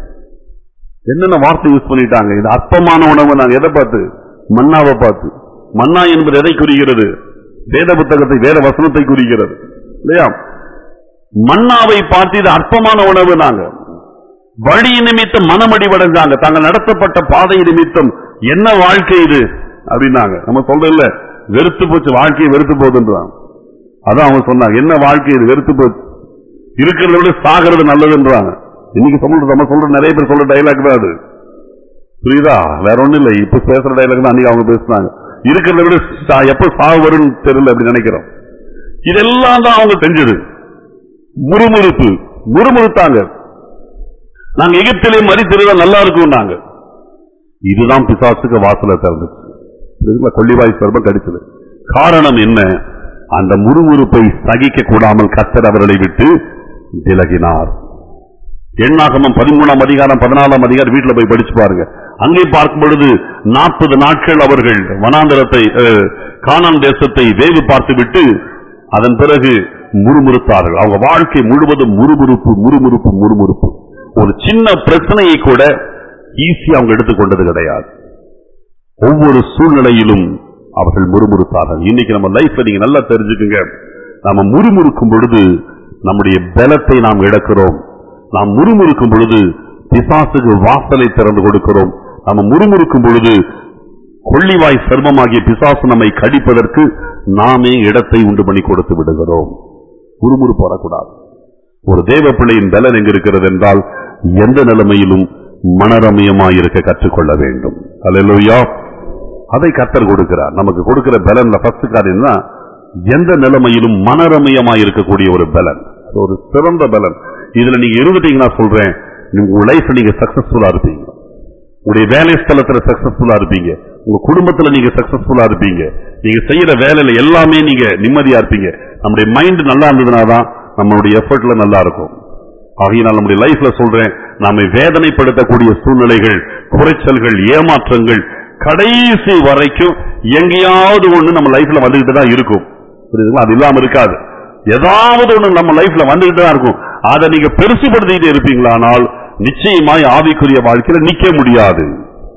என்னென்ன வார்த்தை யூஸ் பண்ணிட்டாங்க இது அற்பமான உணவு நாங்க எதை பார்த்து மன்னாவை பார்த்து மன்னா என்பது எதை குறிக்கிறது வேத புத்தகத்தை வேத வசனத்தை குறிக்கிறது இல்லையா மன்னாவை பார்த்து இது அற்பமான உணவு நாங்க வழி நிமித்தம் மனமடிவடைஞ்சாங்க தாங்கள் நடத்தப்பட்ட பாதை நிமித்தம் என்ன வாழ்க்கை இது அப்படின்னாங்க நம்ம சொல்றது இல்ல வெறுத்து போச்சு வாழ்க்கையை வெறுத்து போகுதுன்றாங்க அதான் அவங்க சொன்னாங்க என்ன வாழ்க்கை இது வெறுத்து போச்சு இருக்கிறத விட சாகிறது நல்லதுன்றாங்க இன்னைக்கு சொல்றது நம்ம சொல்ற நிறைய பேர் சொல்ற டைலாக் தான் அது புரியுதா வேற ஒண்ணும் இல்லை இப்ப பேசுற டைலாக் தான் அன்னைக்கு அவங்க பேசுனாங்க இருக்கிறத விட சா- எப்ப சாவு வரும்னு தெரியல அப்படி நினைக்கிறோம் இதெல்லாம் தான் அவங்க செஞ்சது முறுமுறுப்பு முறுமுறுத்தாங்க நாங்க எகிப்திலே மறித்திருந்தா நல்லா இருக்கும் நாங்க இதுதான் பிசாசுக்கு வாசல திறந்துச்சு இதுல கொள்ளிவாய் சர்பம் கடிச்சது காரணம் என்ன அந்த முறுமுறுப்பை சகிக்க கூடாமல் கத்தர் அவர்களை விட்டு விலகினார் எண்ணாகமம் பதிமூணாம் அதிகாரம் பதினாலாம் அதிகாரம் வீட்டுல போய் படிச்சு பாருங்க அங்கே பார்க்கும் பொழுது நாற்பது நாட்கள் அவர்கள் வனாந்தரத்தை அஹ், கானான் தேசத்தை வேவு பார்த்துவிட்டு அதன் பிறகு முறுமுறுத்தார்கள் அவங்க வாழ்க்கை முழுவதும் முறுமுறுப்பு முறுமுறுப்பு முறுமுறுப்பு ஒரு சின்ன பிரச்சனையை கூட ஈஸியா அவங்க எடுத்துக்கொண்டது கிடையாது ஒவ்வொரு சூழ்நிலையிலும் அவர்கள் முறுமுறுத்தார்கள் இன்னைக்கு நம்ம லைஃப்ல நீங்க நல்லா தெரிஞ்சுக்குங்க நாம முறுமுறுக்கும் பொழுது நம்முடைய பலத்தை நாம் இழக்கிறோம் நாம் முறுமுறுக்கும் பொழுது பிசாசுக்கு வாசலை திறந்து கொடுக்கிறோம் நம்ம முறுமுறுக்கும் பொழுது கொள்ளிவாய் சர்மமாகிய பிசாசு நம்மை கடிப்பதற்கு நாமே இடத்தை உண்டு பண்ணி கொடுத்து விடுகிறோம் முறுமுறுப்பு வரக்கூடாது ஒரு தேவ பிள்ளையின் பலன் எங்க இருக்கிறது என்றால் எந்த நிலைமையிலும் மனரமியமாய் இருக்க கற்றுக்கொள்ள வேண்டும் அல்லேலூயா அதை கத்தர் கொடுக்கிறார் நமக்கு கொடுக்கிற பலன்ல ஃபர்ஸ்ட் காரியம் தான் எந்த நிலைமையிலும் மனரமியமாய் இருக்கக்கூடிய ஒரு பலன் அது ஒரு சிறந்த பலன் இதுல நீங்க இருந்துட்டீங்கன்னா சொல்றேன் உங்க லைஃப் நீங்க சக்சஸ்ஃபுல்லா இருப்பீங்க உங்களுடைய வேலை ஸ்தலத்துல சக்சஸ்ஃபுல்லா இருப்பீங்க உங்க குடும்பத்துல நீங்க சக்சஸ்ஃபுல்லா இருப்பீங்க நீங்க செய்யற வேலையில எல்லாமே நீங்க நிம்மதியா இருப்பீங்க நம்முடைய மைண்ட் நல்லா இருந்ததுனா தான் நம்மளுடைய எஃபர்ட்ல நல்லா இருக்கும் ஆகையினால் நம்முடைய லைஃப்ல சொல்றேன் நம்மை வேதனைப்படுத்தக்கூடிய சூழ்நிலைகள் குறைச்சல்கள் ஏமாற்றங்கள் கடைசி வரைக்கும் எங்கேயாவது ஒண்ணு நம்ம லைஃப்ல வந்துகிட்டு தான் இருக்கும் புரியுதுங்களா அது இல்லாம இருக்காது ஏதாவது ஒண்ணு நம்ம லைஃப்ல வந்துகிட்டு தான் இருக்கும் அதை நீங்க பெருசுபடுத்திக்கிட்டே இருப்பீங்களானால் நிச்சயமாய் ஆவிக்குரிய வாழ்க்கையில நிக்க முடியாது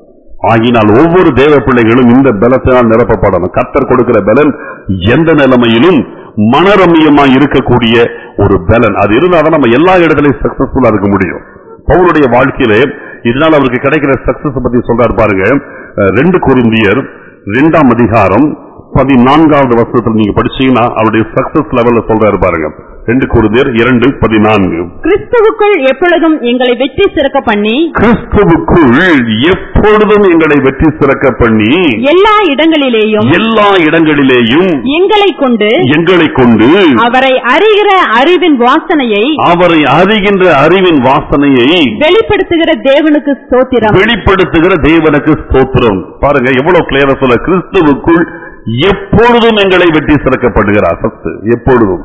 ஆகினால் ஒவ்வொரு தேவ பிள்ளைகளும் இந்த பலத்தினால் நிரப்பப்படணும் கத்தர் கொடுக்கிற பலன் எந்த நிலைமையிலும் மனரமியமாய் இருக்கக்கூடிய ஒரு பலன் அது இருந்தாதான் நம்ம எல்லா இடத்துலயும் சக்சஸ்ஃபுல்லா இருக்க முடியும் பவுலுடைய வாழ்க்கையிலே இதனால் அவருக்கு கிடைக்கிற சக்சஸ் பத்தி சொல்றாரு பாருங்க அஹ், ரெண்டு குருந்தியர் இரண்டாம் அதிகாரம் பதினான்காவது வருஷத்துல நீங்க படிச்சீங்கன்னா அவருடைய சக்சஸ் லெவல்ல சொல்றாரு பாருங்க ரெண்டு குருந்தியர் இரண்டு பதினான்கு கிறிஸ்துவுக்குள் எப்பொழுதும் எங்களை வெற்றி சிறக்க பண்ணி கிறிஸ்துவுக்குள் எப்பொழுதும் எங்களை வெற்றி சிறக்க பண்ணி எல்லா இடங்களிலேயும் எல்லா இடங்களிலேயும் எங்களை கொண்டு எங்களை கொண்டு அவரை அறிகிற அறிவின் வாசனையை அவரை அறிகின்ற அறிவின் வாசனையை வெளிப்படுத்துகிற தேவனுக்கு ஸ்தோத்திரம் வெளிப்படுத்துகிற தேவனுக்கு ஸ்தோத்திரம் பாருங்க எவ்வளவு கிளியரா சொல்ல கிறிஸ்துவுக்குள் எப்பொழுதும் எங்களை வெற்றி சிறக்கப்படுகிறார் first. எப்பொழுதும்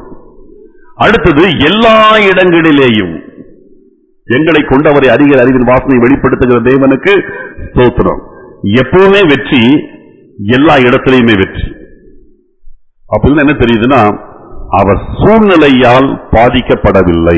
அடுத்தது எல்லா இடங்களிலேயும் எங்களை கொண்டு அவரை அறிகிற அறிவின் வாசனை வெளிப்படுத்துகிற தேவனுக்கு ஸ்தோத்திரம் எப்பவுமே வெற்றி எல்லா இடத்திலையுமே வெற்றி அப்படின்னு என்ன தெரியுதுன்னா அவர் சூழ்நிலையால் பாதிக்கப்படவில்லை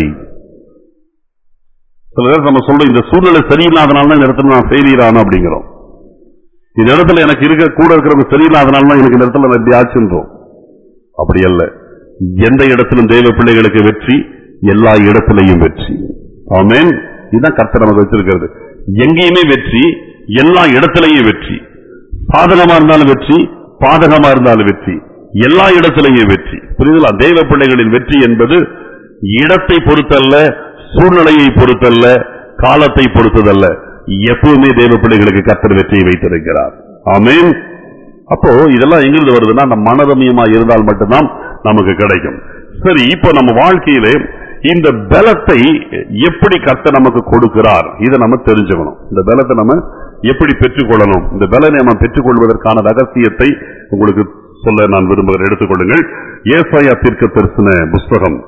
சில நேரம் நம்ம சொல்றோம் இந்த சூழ்நிலை சரியில்லாதனால தான் இந்த இடத்துல நான் ஃபெயிலியர் ஆனோம் அப்படிங்கிறோம் இந்த இடத்துல எனக்கு இருக்க கூட இருக்கிறவங்க சரியில்லாதனால தான் எனக்கு இந்த இடத்துல நான் இப்படி ஆச்சுன்றோம் அப்படி அல்ல எந்த இடத்திலும் தெய்வ பிள்ளைகளுக்கு வெற்றி எல்லா இடத்திலையும் வெற்றி ஆமென் இதுதான் கர்த்தர் நமக்கு வச்சிருக்கிறது எங்கேயுமே வெற்றி எல்லா இடத்திலையும் வெற்றி சாதகமா இருந்தாலும் வெற்றி பாதகமா இருந்தாலும் வெற்றி எல்லா இடத்திலையும் வெற்றி புரியுதுங்களா தெய்வ பிள்ளைகளின் வெற்றி என்பது இடத்தை பொறுத்தல்ல சூழ்நிலையை பொறுத்தல்ல காலத்தை பொறுத்ததல்ல எப்பவுமே தெய்வ பிள்ளைகளுக்கு கர்த்தர் வெற்றியை வைத்திருக்கிறார் ஆமென் அப்போ இதெல்லாம் எங்கிருந்து வருதுன்னா நம்ம மனரமியமா இருந்தால் மட்டும்தான் நமக்கு கிடைக்கும் சரி இப்போ நம்ம வாழ்க்கையிலே இந்த பலத்தை எப்படி கர்த்தர் நமக்கு கொடுக்கிறார் இதை நம்ம தெரிஞ்சுக்கணும் இந்த பலத்தை நம்ம எப்படி பெற்றுக்கொள்ளணும் இந்த பலனை நம்ம பெற்றுக்கொள்வதற்கான ரகசியத்தை உங்களுக்கு சொல்ல நான் விரும்புகிறேன் எடுத்துக்கொள்ளுங்கள் ஏசாயா தீர்க்க தரிசன புஸ்தகம்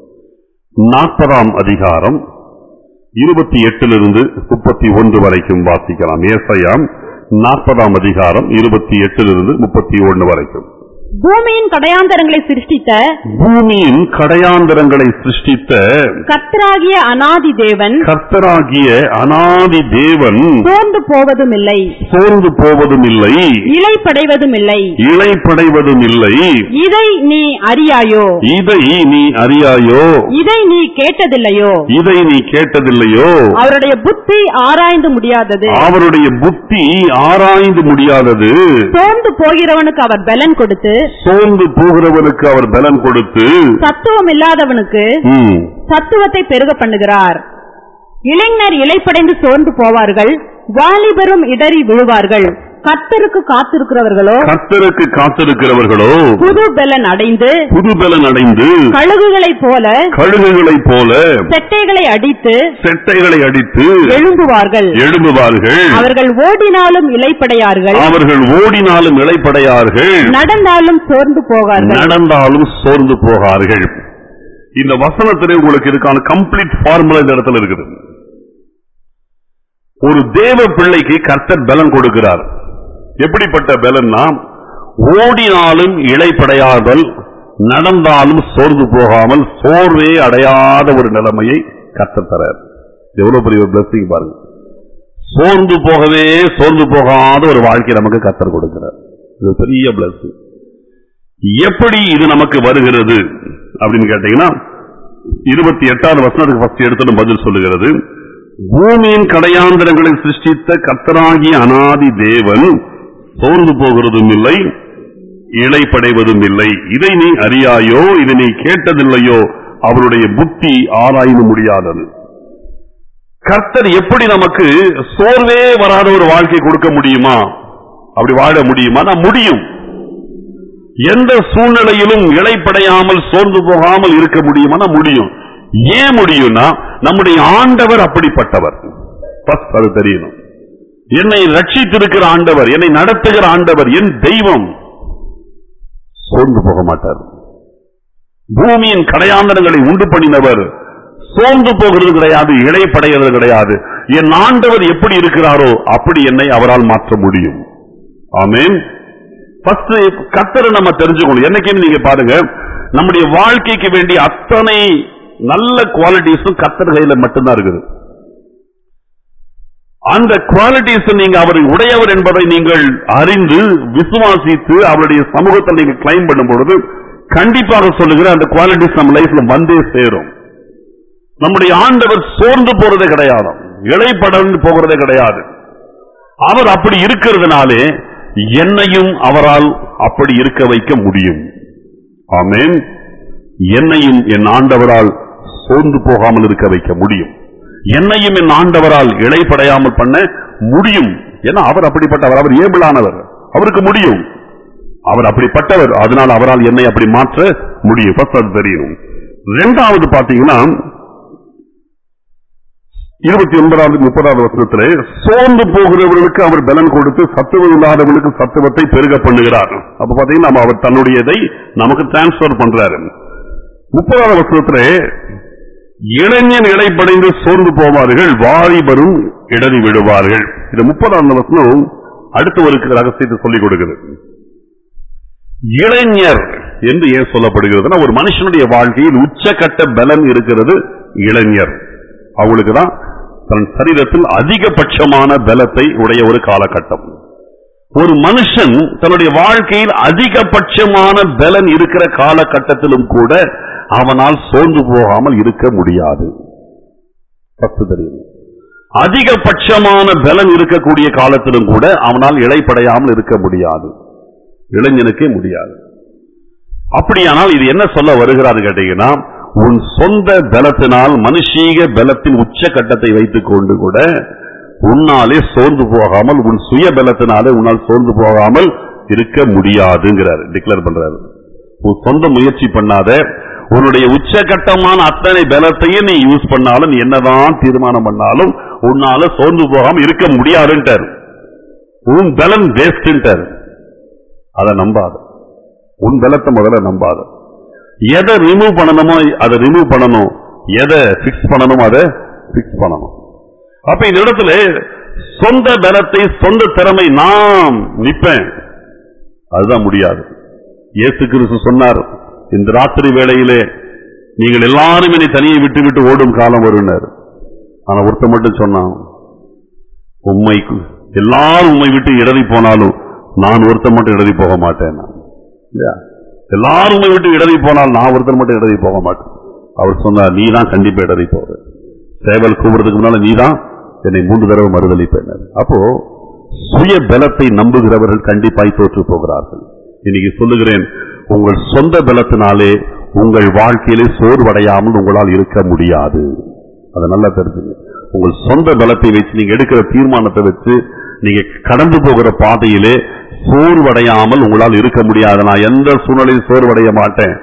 நாற்பதாம் அதிகாரம் இருபத்தி எட்டிலிருந்து முப்பத்தி ஒன்று வரைக்கும் வாசிக்கலாம் ஏசாயா நாற்பதாம் அதிகாரம் இருபத்தி எட்டிலிருந்து முப்பத்தி ஒன்று வரைக்கும் பூமியின் கடையாந்தரங்களை சிருஷ்டித்த பூமியின் கடையாந்தரங்களை சிருஷ்டித்த கர்த்தராகிய அனாதி தேவன் கர்த்தராகிய அனாதி தேவன் சோர்ந்து போவதும் இல்லை சோர்ந்து போவதும் இல்லை இலைப்படைவதும் இல்லை இழைப்படைவதும் இல்லை இதை நீ அறியாயோ இதை நீ அறியாயோ இதை நீ கேட்டதில்லையோ இதை நீ கேட்டதில்லையோ அவருடைய புத்தி ஆராய்ந்து முடியாதது அவருடைய புத்தி ஆராய்ந்து முடியாதது சோர்ந்து போகிறவனுக்கு அவர் பலன் கொடுத்து சோர்ந்து போகிறவனுக்கு அவர் பலன் கொடுத்து சத்துவம் இல்லாதவனுக்கு ம், சத்துவத்தை பெருக பண்ணுகிறார் இளைஞர் இலைப்படைந்து சோர்ந்து போவார்கள் வாலிபரும் இடறி விழுவார்கள் கர்த்தருக்கு காத்திருக்கிறவர்களோ கர்த்தருக்கு காத்திருக்கிறவர்களோ புது பலன் அடைந்து புது பலன் அடைந்து கழுகுகளைப் போல கழுகுகளைப் போல செட்டைகளை அடித்து செட்டைகளை அடித்து எழும்புவார்கள் எழும்புவார்கள் அவர்கள் ஓடினாலும் இலைப்படையார்கள் அவர்கள் ஓடினாலும் இளைப்படையார்கள் நடந்தாலும் சோர்ந்து போகார்கள் நடந்தாலும் சோர்ந்து போகார்கள் இந்த வசனத்திலே உங்களுக்கு இருக்கான கம்ப்ளீட் ஃபார்முலா இந்த இடத்துல இருக்குது ஒரு தேவ பிள்ளைக்கு கர்த்தர் பலன் கொடுக்கிறார் எப்படிப்பட்ட பலன்னா ஓடினாலும் இளைப்படையாதல் நடந்தாலும் சோர்ந்து போகாமல் சோர்வே அடையாத ஒரு நிலைமையை கர்த்தர் தரார் எவ்வளவு பெரிய பிளஸிங் பாருங்க சோர்ந்து போகவே சோர்ந்து போகாத ஒரு வாழ்க்கை நமக்கு கத்தர் கொடுக்கிறார் இது பெரிய பிளஸ் எப்படி இது நமக்கு வருகிறது அப்படின்னு கேட்டீங்கன்னா இருபத்தி எட்டாவது வசனத்துக்கு ஃபர்ஸ்ட் எடுத்துட்டு பதில் சொல்லுகிறது பூமியின் கடையாந்திரங்களை சிருஷ்டித்த கத்தராகிய அனாதி தேவன் சோர்ந்து போகிறதும் இல்லை இழைப்படைவதும் இல்லை இதை நீ அறியாயோ இதை நீ கேட்டதில்லையோ அவருடைய புத்தி ஆராய்ந்து முடியாதது கர்த்தர் எப்படி நமக்கு சோர்வே வராத ஒரு வாழ்க்கை கொடுக்க முடியுமா அப்படி வாழ முடியுமா நான் முடியும் எந்த சூழ்நிலையிலும் இழைப்படையாமல் சோர்ந்து போகாமல் இருக்க முடியுமா முடியும் ஏன் முடியும்னா நம்முடைய ஆண்டவர் அப்படிப்பட்டவர் First அது தெரியணும் என்னை ரட்சித்திருக்கிற ஆண்டவர் என்னை நடத்துகிற ஆண்டவர் என் தெய்வம் சோர்ந்து போக மாட்டார் பூமியின் கடையாந்தரங்களை உண்டு பண்ணினவர் சோர்ந்து போகிறது கிடையாது இழைப்படைகிறது கிடையாது என் ஆண்டவர் எப்படி இருக்கிறாரோ அப்படி என்னை அவரால் மாற்ற முடியும் ஆமென் ஃபர்ஸ்ட் கத்தரை நம்ம தெரிஞ்சுக்கணும் என்னைக்குமே நீங்க பாருங்க நம்முடைய வாழ்க்கைக்கு வேண்டிய அத்தனை நல்ல குவாலிட்டிஸும் கத்தர் கையில மட்டும்தான் இருக்குது அந்த குவாலிட்டிஸ் நீங்க அவரை உடையவர் என்பதை நீங்கள் அறிந்து விசுவாசித்து அவருடைய சமூகத்தில் நீங்க கிளைம் பண்ணும் பொழுது கண்டிப்பாக சொல்லுகிற அந்த குவாலிட்டிஸ் நம்ம லைஃப்ல வந்தே சேரும் நம்முடைய ஆண்டவர் சோர்ந்து போறதே கிடையாது இழைப்படர்ந்து போகிறதே கிடையாது அவர் அப்படி இருக்கிறதுனாலே என்னையும் அவரால் அப்படி இருக்க வைக்க முடியும் ஆமென் என்னையும் என் ஆண்டவரால் சோர்ந்து போகாமல் இருக்க வைக்க முடியும் என்னையும் என் ஆண்டவரால் இழைப்படையாமல் பண்ண முடியும் ஏன்னா அவர் அப்படிப்பட்டவர் அவர் ஏபிளானவர் அவருக்கு முடியும் அவர் அப்படிப்பட்டவர் அதனால் அவரால் என்னை அப்படி மாற்ற முடியும் First அது தெரியணும் இரண்டாவது பாத்தீங்கன்னா இருபத்தி ஒன்பதாவது முப்பதாவது வருஷத்திலே சோர்ந்து போகிறவர்களுக்கு அவர் பலன் கொடுத்து சத்துவம் இல்லாதவர்களுக்கு சத்துவத்தை பெருக பண்ணுகிறார் அப்ப பாத்தீங்கன்னா நம்ம அவர் தன்னுடையதை நமக்கு டிரான்ஸ்பர் பண்றாரு முப்பதாவது வருஷத்திலே இளைஞன் இடைப்படைந்து சோர்ந்து போவார்கள் வாலிபரும் இடறி விடுவார்கள் இது முப்பதாவது வசனம் அடுத்த ஒரு ரகசியத்தை சொல்லிக் கொடுக்கிறது இளைஞர் என்று ஏன் சொல்லப்படுகிறதுனா ஒரு மனுஷனுடைய வாழ்க்கையில் உச்சக்கட்ட பலன் இருக்கிறது இளைஞர் அவங்களுக்கு தான் தன் சரீரத்தில் அதிகபட்சமான பலத்தை உடைய ஒரு காலகட்டம் ஒரு மனுஷன் தன்னுடைய வாழ்க்கையில் அதிகபட்சமான பலன் இருக்கிற காலகட்டத்திலும் கூட அவனால் சோர்ந்து போகாமல் இருக்க முடியாது ஃபர்ஸ்ட் தெரியும் அதிகபட்சமான பலன் இருக்கக்கூடிய காலத்திலும் கூட அவனால் இழைப்படையாமல் இருக்க முடியாது இளைஞனுக்கே முடியாது அப்படியானால் இது என்ன சொல்ல வருகிறாரு கேட்டீங்கன்னா உன் சொந்த பலத்தினால் மனுஷீக பலத்தின் உச்சகட்டத்தை வைத்துக் கொண்டு கூட உன்னாலே சோர்ந்து போகாமல் உன் சுய பலத்தினாலே உன்னால் சோர்ந்து போகாமல் இருக்க முடியாதுங்கிறார் டிக்ளேர் பண்றாரு உன் சொந்த முயற்சி பண்ணாத உன்னுடைய உச்சகட்டமான அத்தனை பலத்தையும் நீ யூஸ் பண்ணாலும் நீ என்னதான் தீர்மானம் பண்ணாலும் உன்னால சோர்ந்து போகாம இருக்க முடியாதுன்ட்டார் உன் பலன் வேஸ்ட்ன்ட்டார் அதை நம்பாத உன் பலத்தை முதல்ல நம்பாத எதை ரிமூவ் பண்ணணுமோ அதை ரிமூவ் பண்ணணும் எதை பிக்ஸ் பண்ணணுமோ அதை பிக்ஸ் பண்ணணும் அப்ப இந்த இடத்துல சொந்த பலத்தை சொந்த திறமை நாம் நிப்பேன் அதுதான் முடியாது இயேசு கிறிஸ்து சொன்னார் இந்த ராத்திரி வேளையிலே நீங்கள் எல்லாரும் என்னை தனியை விட்டு விட்டு ஓடும் காலம் வருனார் ஆனா ஒருத்த மட்டும் சொன்னான் உண்மை எல்லாரும் உண்மை விட்டு இடறி போனாலும் நான் ஒருத்தன் மட்டும் இடறி போக மாட்டேன் நான். இல்லையா? எல்லாரும் உண்மை விட்டு இடறி போனால் நான் ஒருத்தன் மட்டும் இடறி போக மாட்டேன் அவர் சொன்னார் நீ தான் கண்டிப்பா இடறி போற சேவல் கூப்பிடுறதுக்கு முன்னால நீ தான் என்னை மூன்று தடவை மறுதளிப்பேன் அப்போ சுய பலத்தை நம்புகிறவர்கள் கண்டிப்பாய் தோற்று போகிறார்கள் இன்னைக்கு சொல்லுகிறேன் உங்கள் சொந்த பலத்தினாலே உங்கள் வாழ்க்கையிலே சோர்வடையாமல் உங்களால் இருக்க முடியாது அதை நல்லா தெரிஞ்சுங்க உங்கள் சொந்த பலத்தை வச்சு நீங்க எடுக்கிற தீர்மானத்தை வச்சு நீங்க கடந்து போகிற பாதையிலே சோர்வடையாமல் உங்களால் இருக்க முடியாது நான் எந்த சூழ்நிலையும் சோர்வடைய மாட்டேன்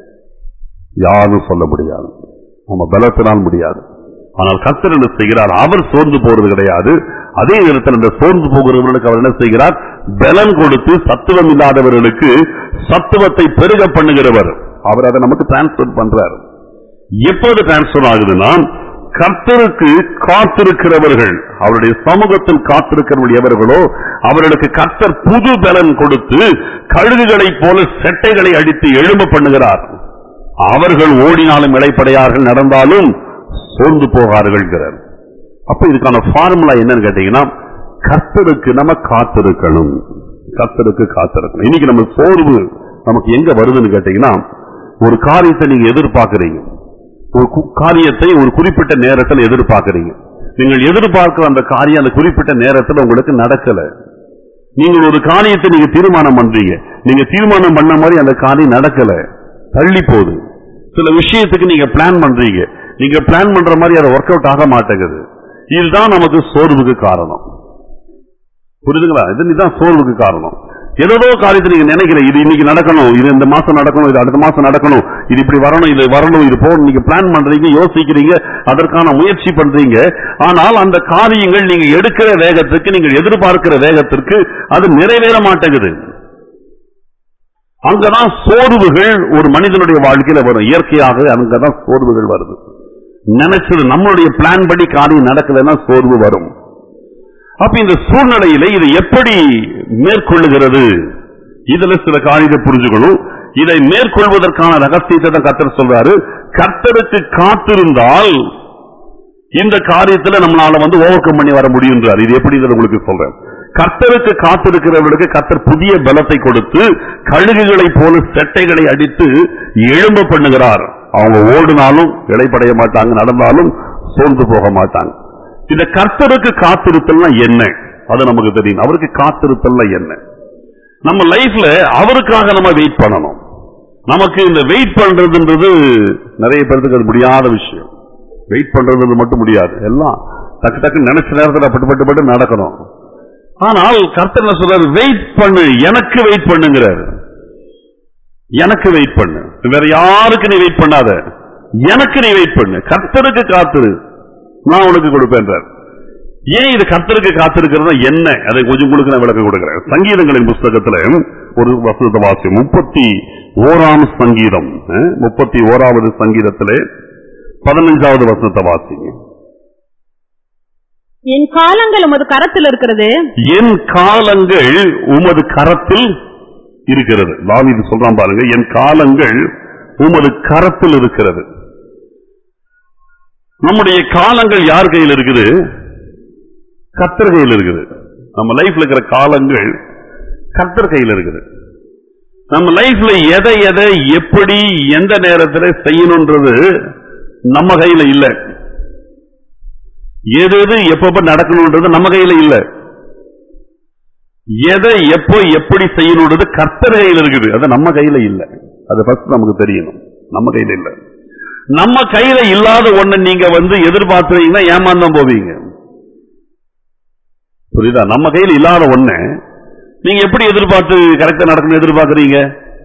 யாரும் சொல்ல முடியாது நம்ம பலத்தினால் முடியாது ஆனால் கர்த்தர் என்ன செய்கிறார் அவர் சோர்ந்து போறது கிடையாது அதே நேரத்தில் இந்த சோர்ந்து போகிறவர்களுக்கு அவர் என்ன செய்கிறார் பலன் கொடுத்து சத்துவம் இல்லாதவர்களுக்கு சத்துவத்தை பெருக பண்ணுகிறவர் அவர் அதை நமக்கு டிரான்ஸ்பர் பண்றார் எப்போது டிரான்ஸ்பர் ஆகுதுன்னா கர்த்தருக்கு காத்திருக்கிறவர்கள் அவருடைய சமூகத்தில் காத்திருக்கிறவர்கள் எவர்களோ அவர்களுக்கு கர்த்தர் புது பலன் கொடுத்து கழுகுகளைப் போல செட்டைகளை அடித்து எழும்ப பண்ணுகிறார் அவர்கள் ஓடினாலும் இடைப்படையார்கள் நடந்தாலும் சோர்ந்து போகார்கள் அப்ப இதுக்கான ஃபார்முலா என்னன்னு கேட்டீங்கன்னா கர்த்தருக்கு நம்ம காத்திருக்கணும் கர்த்தருக்கு காத்திருக்கணும் இன்னைக்கு நம்ம சோர்வு நமக்கு எங்க வருதுன்னு கேட்டீங்கன்னா ஒரு காரியத்தை நீங்க எதிர்பார்க்கறீங்க ஒரு கு- காரியத்தை ஒரு குறிப்பிட்ட நேரத்தில் எதிர்பார்க்கறீங்க நீங்கள் எதிர்பார்க்கிற அந்த காரியம் அந்த குறிப்பிட்ட நேரத்தில் உங்களுக்கு நடக்கல நீங்கள் ஒரு காரியத்தை நீங்க தீர்மானம் பண்றீங்க நீங்க தீர்மானம் பண்ண மாதிரி அந்த காரியம் நடக்கல தள்ளி போகுது சில விஷயத்துக்கு நீங்க பிளான் பண்றீங்க நீங்க பிளான் பண்ற மாதிரி அதை ஒர்க் அவுட் ஆக மாட்டேங்குது இதுதான் நமக்கு சோர்வுக்கு காரணம் புரியுதுங்களா இது இதுதான் சோர்வுக்கு காரணம் ஏதோ காரியத்தை நீங்க நினைக்கிறீங்க இது இன்னைக்கு நடக்கணும் இது இந்த மாசம் நடக்கணும் இது அடுத்த மாசம் நடக்கணும் இது இப்படி வரணும் இது வரணும் இது போகணும் நீங்க பிளான் பண்றீங்க யோசிக்கிறீங்க அதற்கான முயற்சி பண்றீங்க ஆனால் அந்த காரியங்கள் நீங்க எடுக்கிற வேகத்துக்கு நீங்கள் எதிர்பார்க்கிற வேகத்திற்கு அது நிறைவேற மாட்டேங்குது அங்கதான் சோர்வுகள் ஒரு மனிதனுடைய வாழ்க்கையில வரும் இயற்கையாக அங்கதான் சோர்வுகள் வருது நினைச்சது நம்மளுடைய பிளான் படி காரியம் நடக்கலைன்னா சோர்வு வரும் அப்ப இந்த சூழ்நிலையில இதை எப்படி மேற்கொள்ளுகிறது இதுல சில காரியத்தை புரிஞ்சுக்கணும் இதை மேற்கொள்வதற்கான ரகசியத்தை தான் கர்த்தர் சொல்றாரு கர்த்தருக்கு காத்திருந்தால் இந்த காரியத்துல நம்மளால வந்து ஓவர் கம் பண்ணி வர முடியுன்றார் இது எப்படி உங்களுக்கு சொல்றேன் கர்த்தருக்கு காத்திருக்கிறவர்களுக்கு கர்த்தர் புதிய பலத்தை கொடுத்து கழுகுகளை போல செட்டைகளை அடித்து எழும்ப பண்ணுகிறார் அவங்க ஓடினாலும் இடைப்படைய மாட்டாங்க நடந்தாலும் சோர்ந்து போக மாட்டாங்க இந்த கர்த்தருக்கு காத்திருத்தல்னா என்ன அது நமக்கு தெரியும் அவருக்கு காத்திருத்தல்னா என்ன நம்ம லைஃப்ல அவருக்காக நம்ம வெயிட் பண்ணணும் நமக்கு இந்த வெயிட் பண்றதுன்றது நிறைய பேருக்கு அது முடியாத விஷயம் வெயிட் பண்றது மட்டும் முடியாது எல்லாம் டக்கு டக்கு நினைச்ச நேரத்தில் பட்டு பட்டு பட்டு நடக்கணும் ஆனால் கர்த்தர் என்ன சொல்றாரு வெயிட் பண்ணு எனக்கு வெயிட் பண்ணுங்கிறாரு எனக்கு வெயிட் பண்ணு வேற யாருக்கு நீ வெயிட் பண்ணாத எனக்கு நீ வெயிட் பண்ணு கர்த்தருக்கு காத்துரு நான் உனக்கு கொடுப்பேன்றார் ஏன் இது கர்த்தருக்கு காத்திருக்கிறது என்ன அதை கொஞ்சம் உங்களுக்கு நான் விளக்கம் கொடுக்கிறேன் சங்கீதங்களின் புஸ்தகத்துல ஒரு வசனத்தை வாசி முப்பத்தி ஓராம் சங்கீதம் அஹ், முப்பத்தி ஓராவது சங்கீதத்திலே பதினஞ்சாவது வசனத்தை வாசிங்க என் காலங்கள் உமது கரத்தில் இருக்கிறது என் காலங்கள் உமது கரத்தில் இருக்கிறது தாவீது சொல்றான் பாருங்க என் காலங்கள் உமது கரத்தில் இருக்கிறது நம்முடைய காலங்கள் யார் கையில் இருக்குது கர்த்தர் கையில் இருக்குது நம்ம லைஃப்ல இருக்கிற காலங்கள் கர்த்தர் கையில் இருக்குது நம்ம லைஃப்ல எதை எதை எப்படி எந்த நேரத்தில் செய்யணும்ன்றது நம்ம கையில இல்ல எது எது எப்பப்ப நடக்கணும்ன்றது நம்ம கையில இல்ல எதை எப்போ எப்படி செய்யணும்ன்றது கர்த்தர் கையில் இருக்குது அது நம்ம கையில இல்ல அது ஃபர்ஸ்ட் நமக்கு தெரியணும் நம்ம கையில இல்ல நம்ம கையில இல்லாத ஒண்ணு நீங்க வந்து எதிர்பார்க்கிறீங்கன்னா ஏமாந்தான் போவீங்க புரியுதா நம்ம கையில இல்லாத ஒண்ணு நீங்க எப்படி எதிர்பார்த்து கரெக்டா நடக்கணும் எதிர்பார்க்கறீங்க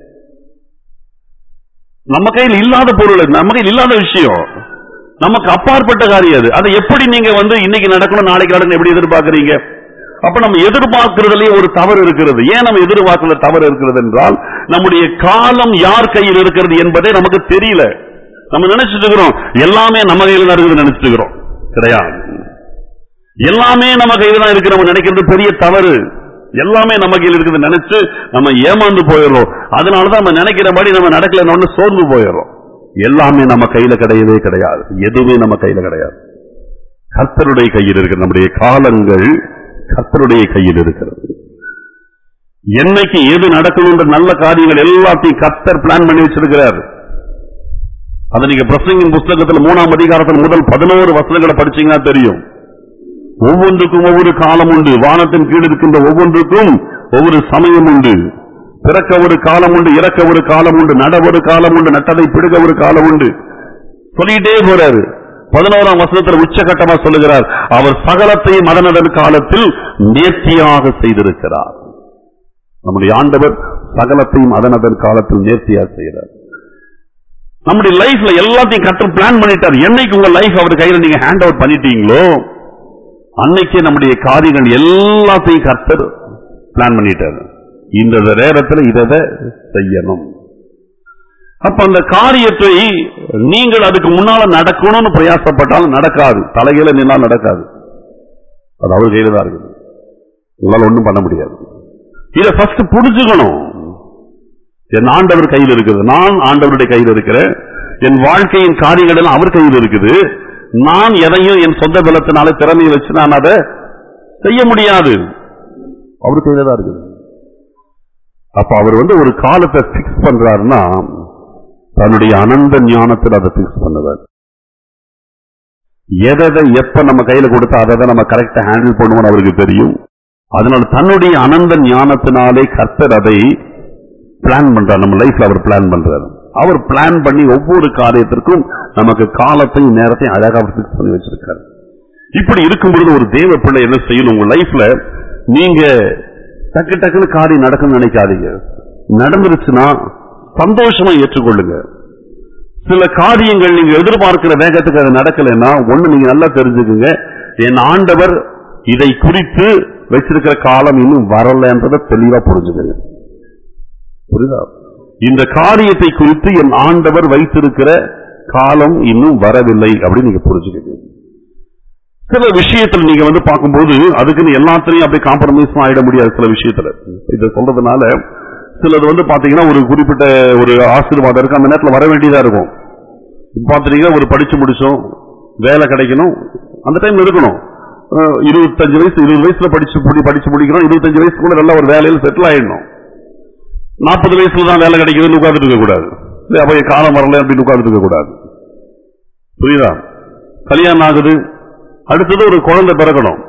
நம்ம கையில் இல்லாத பொருள் அது, நம்ம கையில் இல்லாத விஷயம் நமக்கு அப்பாற்பட்ட காரியம் அது அதை எப்படி நீங்க வந்து இன்னைக்கு நடக்கணும் நாளைக்கு நடக்கணும் எப்படி எதிர்பார்க்கறீங்க அப்ப நம்ம எதிர்பார்க்கிறதுலயே ஒரு தவறு இருக்கிறது ஏன் நம்ம எதிர்பார்க்கறது தவறு இருக்கிறது என்றால் நம்முடைய காலம் யார் கையில் இருக்கிறது என்பதே நமக்கு தெரியல நம்ம நினைச்சிட்டு இருக்கிறோம் எல்லாமே நம்ம கையில தான் இருக்குது நினைச்சிட்டு இருக்கிறோம் கிடையாது எல்லாமே நம்ம கையில தான் இருக்கு நம்ம நினைக்கிறது பெரிய தவறு எல்லாமே நம்ம கையில் இருக்குது நினைச்சு நம்ம ஏமாந்து போயிடுறோம் அதனாலதான் நம்ம நினைக்கிறபடி நம்ம நடக்கலன்னு சோர்ந்து போயிடுறோம் எல்லாமே நம்ம கையில கிடையவே கிடையாது எதுவுமே நம்ம கையில கிடையாது கர்த்தருடைய கையில் இருக்கிற நம்முடைய காலங்கள் கர்த்தருடைய கையில் இருக்கிறது என்னைக்கு எது நடக்கணும்ன்ற நல்ல காரியங்கள் எல்லாத்தையும் கர்த்தர் பிளான் பண்ணி வச்சிருக்கிறார் அதை நீங்க பிரசங்கின் புஸ்தகத்தில் மூணாம் அதிகாரத்தில் முதல் பதினோரு வசனங்களை படிச்சீங்கன்னா தெரியும் ஒவ்வொன்றுக்கும் ஒவ்வொரு காலம் உண்டு வானத்தின் கீழ் இருக்கின்ற ஒவ்வொன்றுக்கும் ஒவ்வொரு சமயம் உண்டு பிறக்க ஒரு காலம் உண்டு இறக்க ஒரு காலம் உண்டு நட ஒரு காலம் உண்டு நட்டதை பிடுக ஒரு காலம் உண்டு சொல்லிட்டே போறாரு பதினோராம் வசனத்தில் உச்சகட்டமா சொல்லுகிறார் அவர் சகலத்தையும் மதனதன் காலத்தில் நேர்த்தியாக செய்திருக்கிறார் நம்முடைய ஆண்டவர் சகலத்தையும் அதனதன் காலத்தில் நேர்த்தியாக செய்கிறார் நம்முடைய லைஃப்ல எல்லாத்தையும் கற்று பிளான் பண்ணிட்டார் என்னைக்கு உங்க லைஃப் அவர் கையில நீங்க ஹேண்ட் அவுட் பண்ணிட்டீங்களோ அன்னைக்கே நம்முடைய காரியங்கள் எல்லாத்தையும் கர்த்தர் பிளான் பண்ணிட்டாரு இந்த நேரத்தில் இதை செய்யணும் அப்ப அந்த காரியத்தை நீங்கள் அதுக்கு முன்னால நடக்கணும்னு பிரயாசப்பட்டாலும் நடக்காது தலைகையில நின்னா நடக்காது அது அவர் கையில தான் இருக்குது உங்களால ஒண்ணும் பண்ண முடியாது இதை ஃபர்ஸ்ட் புரிஞ்சுக்கணும் என் ஆண்டவர் கையில் இருக்குது நான் ஆண்டவருடைய கையில் இருக்கிறேன் என் வாழ்க்கையின் காரியங்கள் எல்லாம் அவர் கையில் இருக்குது நான் எதையும் என் சொந்த பலத்தினால திறமையை வச்சு நான் அதை செய்ய முடியாது அவரு கையில தான் இருக்குது அப்ப அவர் வந்து ஒரு காலத்தை பிக்ஸ் பண்றாருன்னா தன்னுடைய அனந்த ஞானத்தில் அதை பிக்ஸ் பண்ணுவார் எதை எப்ப நம்ம கையில கொடுத்தா அதை நம்ம கரெக்டா ஹேண்டில் பண்ணுவோம்னு அவருக்கு தெரியும் அதனால தன்னுடைய அனந்த ஞானத்தினாலே கர்த்தர் அதை பிளான் பண்றார் நம்ம லைஃப்ல அவர் பிளான் பண்றாரு அவர் பிளான் பண்ணி ஒவ்வொரு காரியத்திற்கும் நமக்கு காலத்தையும் நேரத்தையும் அழகா அவர் பிக்ஸ் பண்ணி வச்சிருக்காரு இப்படி இருக்கும் பொழுது ஒரு தேவ பிள்ளை என்ன செய்யணும் உங்க லைஃப்ல நீங்க டக்கு டக்குன்னு காரியம் நடக்கும்னு நினைக்காதீங்க நடந்துருச்சுன்னா சந்தோஷமா ஏற்றுக்கொள்ளுங்க சில காரியங்கள் நீங்க எதிர்பார்க்கிற வேகத்துக்கு அது நடக்கலைன்னா ஒண்ணு நீங்க நல்லா தெரிஞ்சுக்குங்க என் ஆண்டவர் இதை குறித்து வச்சிருக்கிற காலம் இன்னும் வரலன்றதை தெளிவா புரிஞ்சுக்கங்க புரியுதா இந்த காரியத்தை குறித்து என் ஆண்டவர் வைத்திருக்கிற காலம் இன்னும் வரவில்லை அப்படின்னு நீங்க புரிஞ்சுக்கங்க சில விஷயத்துல நீங்க வந்து பார்க்கும்போது அதுக்குன்னு எல்லாத்திலையும் அப்படியே காம்ப்ரமைஸ் ஆயிட முடியாது சில விஷயத்துல இதை சொல்றதுனால சிலது வந்து பாத்தீங்கன்னா ஒரு குறிப்பிட்ட ஒரு ஆசீர்வாதம் இருக்கு அந்த நேரத்துல வர வேண்டியதா இருக்கும் இப்ப பாத்தீங்கன்னா ஒரு படிச்சு முடிச்சோம் வேலை கிடைக்கணும் அந்த டைம் இருக்கணும் அஹ் இருபத்தஞ்சு வயசு இருபது வயசுல படிச்சு முடி- படிச்சு முடிக்கிறோம் இருபத்தஞ்சு வயசுக்குள்ள நல்ல ஒரு வேலையில செட்டில் ஆயிடணும் நாற்பது வயசுல தான் வேலை கிடைக்குதுன்னு உட்கார்ந்துட்டு இருக்க கூடாது இல்ல, அப்ப என் காலம் வரல அப்படின்னு உட்கார்ந்துட்டு இருக்க கூடாது புரியுதா கல்யாணம் ஆகுது அடுத்தது ஒரு குழந்தை பிறக்கணும்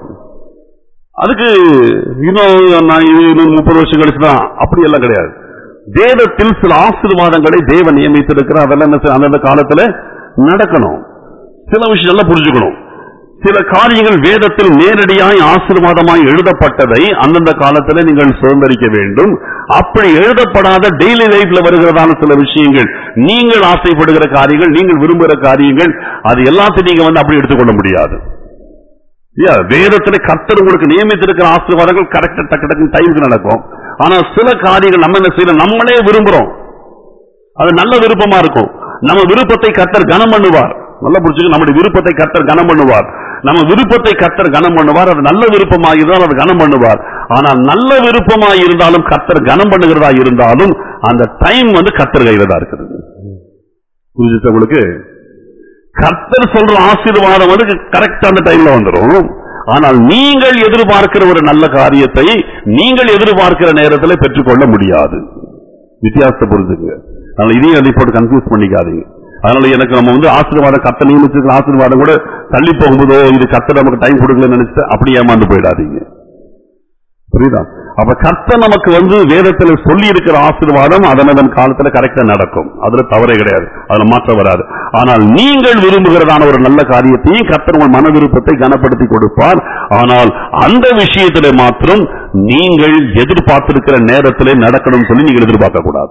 அதுக்கு இன்னும் நான் இது இன்னும் முப்பது வருஷம் கழிச்சு தான் அப்படி எல்லாம் கிடையாது வேதத்தில் சில ஆசீர்வாதங்களை தேவன் நியமித்திருக்கிற அதெல்லாம் என்ன செய்ய- அந்தந்த காலத்துல நடக்கணும் சில விஷயம் எல்லாம் புரிஞ்சுக்கணும் சில காரியங்கள் வேதத்தில் நேரடியாய் ஆசீர்வாதமாய் எழுதப்பட்டதை அந்தந்த காலத்துல நீங்கள் சுதந்திரிக்க வேண்டும் அப்படி எழுதப்படாத டெய்லி லைஃப்ல வருகிறதான சில விஷயங்கள் நீங்கள் ஆசைப்படுகிற காரியங்கள் நீங்கள் விரும்புகிற காரியங்கள் அது எல்லாத்தையும் நீங்க வந்து அப்படி எடுத்துக்கொள்ள முடியாது இல்லையா? வேதத்துல கர்த்தர் உங்களுக்கு நியமித்திருக்கிற ஆசீர்வாதங்கள் கரெக்டா டக்கு டக்கு டைமுக்கு நடக்கும் ஆனா சில காரியங்கள் நம்ம என்ன செய்யலாம் நம்மளே விரும்புறோம் அது நல்ல விருப்பமா இருக்கும் நம்ம விருப்பத்தை கர்த்தர் கனம் பண்ணுவார் நல்லா புரிஞ்சுக்க நம்முடைய விருப்பத்தை கர்த்தர் கனம் பண்ணுவார் நம்ம விருப்பத்தை கர்த்தர் கனம் பண்ணுவார் அது நல்ல விருப்பமாக இருந்தால் அது கனம் பண்ணுவார் ஆனால் நல்ல விருப்பமாக இருந்தாலும் கர்த்தர் கனம் பண்ணுகிறதா இருந்தாலும் அந்த டைம் வந்து கர்த்தர் கையில தான் இருக்குது புரிஞ்சுச்சா உங்களுக்கு கர்த்தர் சொல்ற ஆசீர்வாதம் வந்து கரெக்ட் அந்த டைம்ல வந்துடும் ஆனால் நீங்கள் எதிர்பார்க்கிற ஒரு நல்ல காரியத்தை நீங்கள் எதிர்பார்க்கிற நேரத்தில் பெற்றுக்கொள்ள முடியாது வித்தியாசத்தை புரிஞ்சுங்க அதனால இதையும் அதை போட்டு கன்ஃபியூஸ் பண்ணிக்காதீங்க அதனால எனக்கு நம்ம வந்து ஆசீர்வாதம் கத்த நியமிச்சிருக்கிற ஆசீர்வாதம் கூட தள்ளி போகும்போதோ இது கத்த நமக்கு டைம் கொடுக்கலன்னு நினைச்சு அப்படி ஏமாந்து போயிடாதீங்க புரியுதா அப்ப கர்த்தர் நமக்கு வந்து வேதத்துல சொல்லி இருக்கிற ஆசீர்வாதம் அதன் அதன் காலத்துல கரெக்டா நடக்கும் அதுல தவறே கிடையாது அதுல மாற்றம் வராது ஆனால் நீங்கள் விரும்புகிறதான ஒரு நல்ல காரியத்தையும் கர்த்தர் உங்கள் மன விருப்பத்தை கனப்படுத்தி கொடுப்பார் ஆனால் அந்த விஷயத்திலே மாத்திரம் நீங்கள் எதிர்பார்த்திருக்கிற நேரத்திலே நடக்கணும்னு சொல்லி நீங்கள் எதிர்பார்க்க கூடாது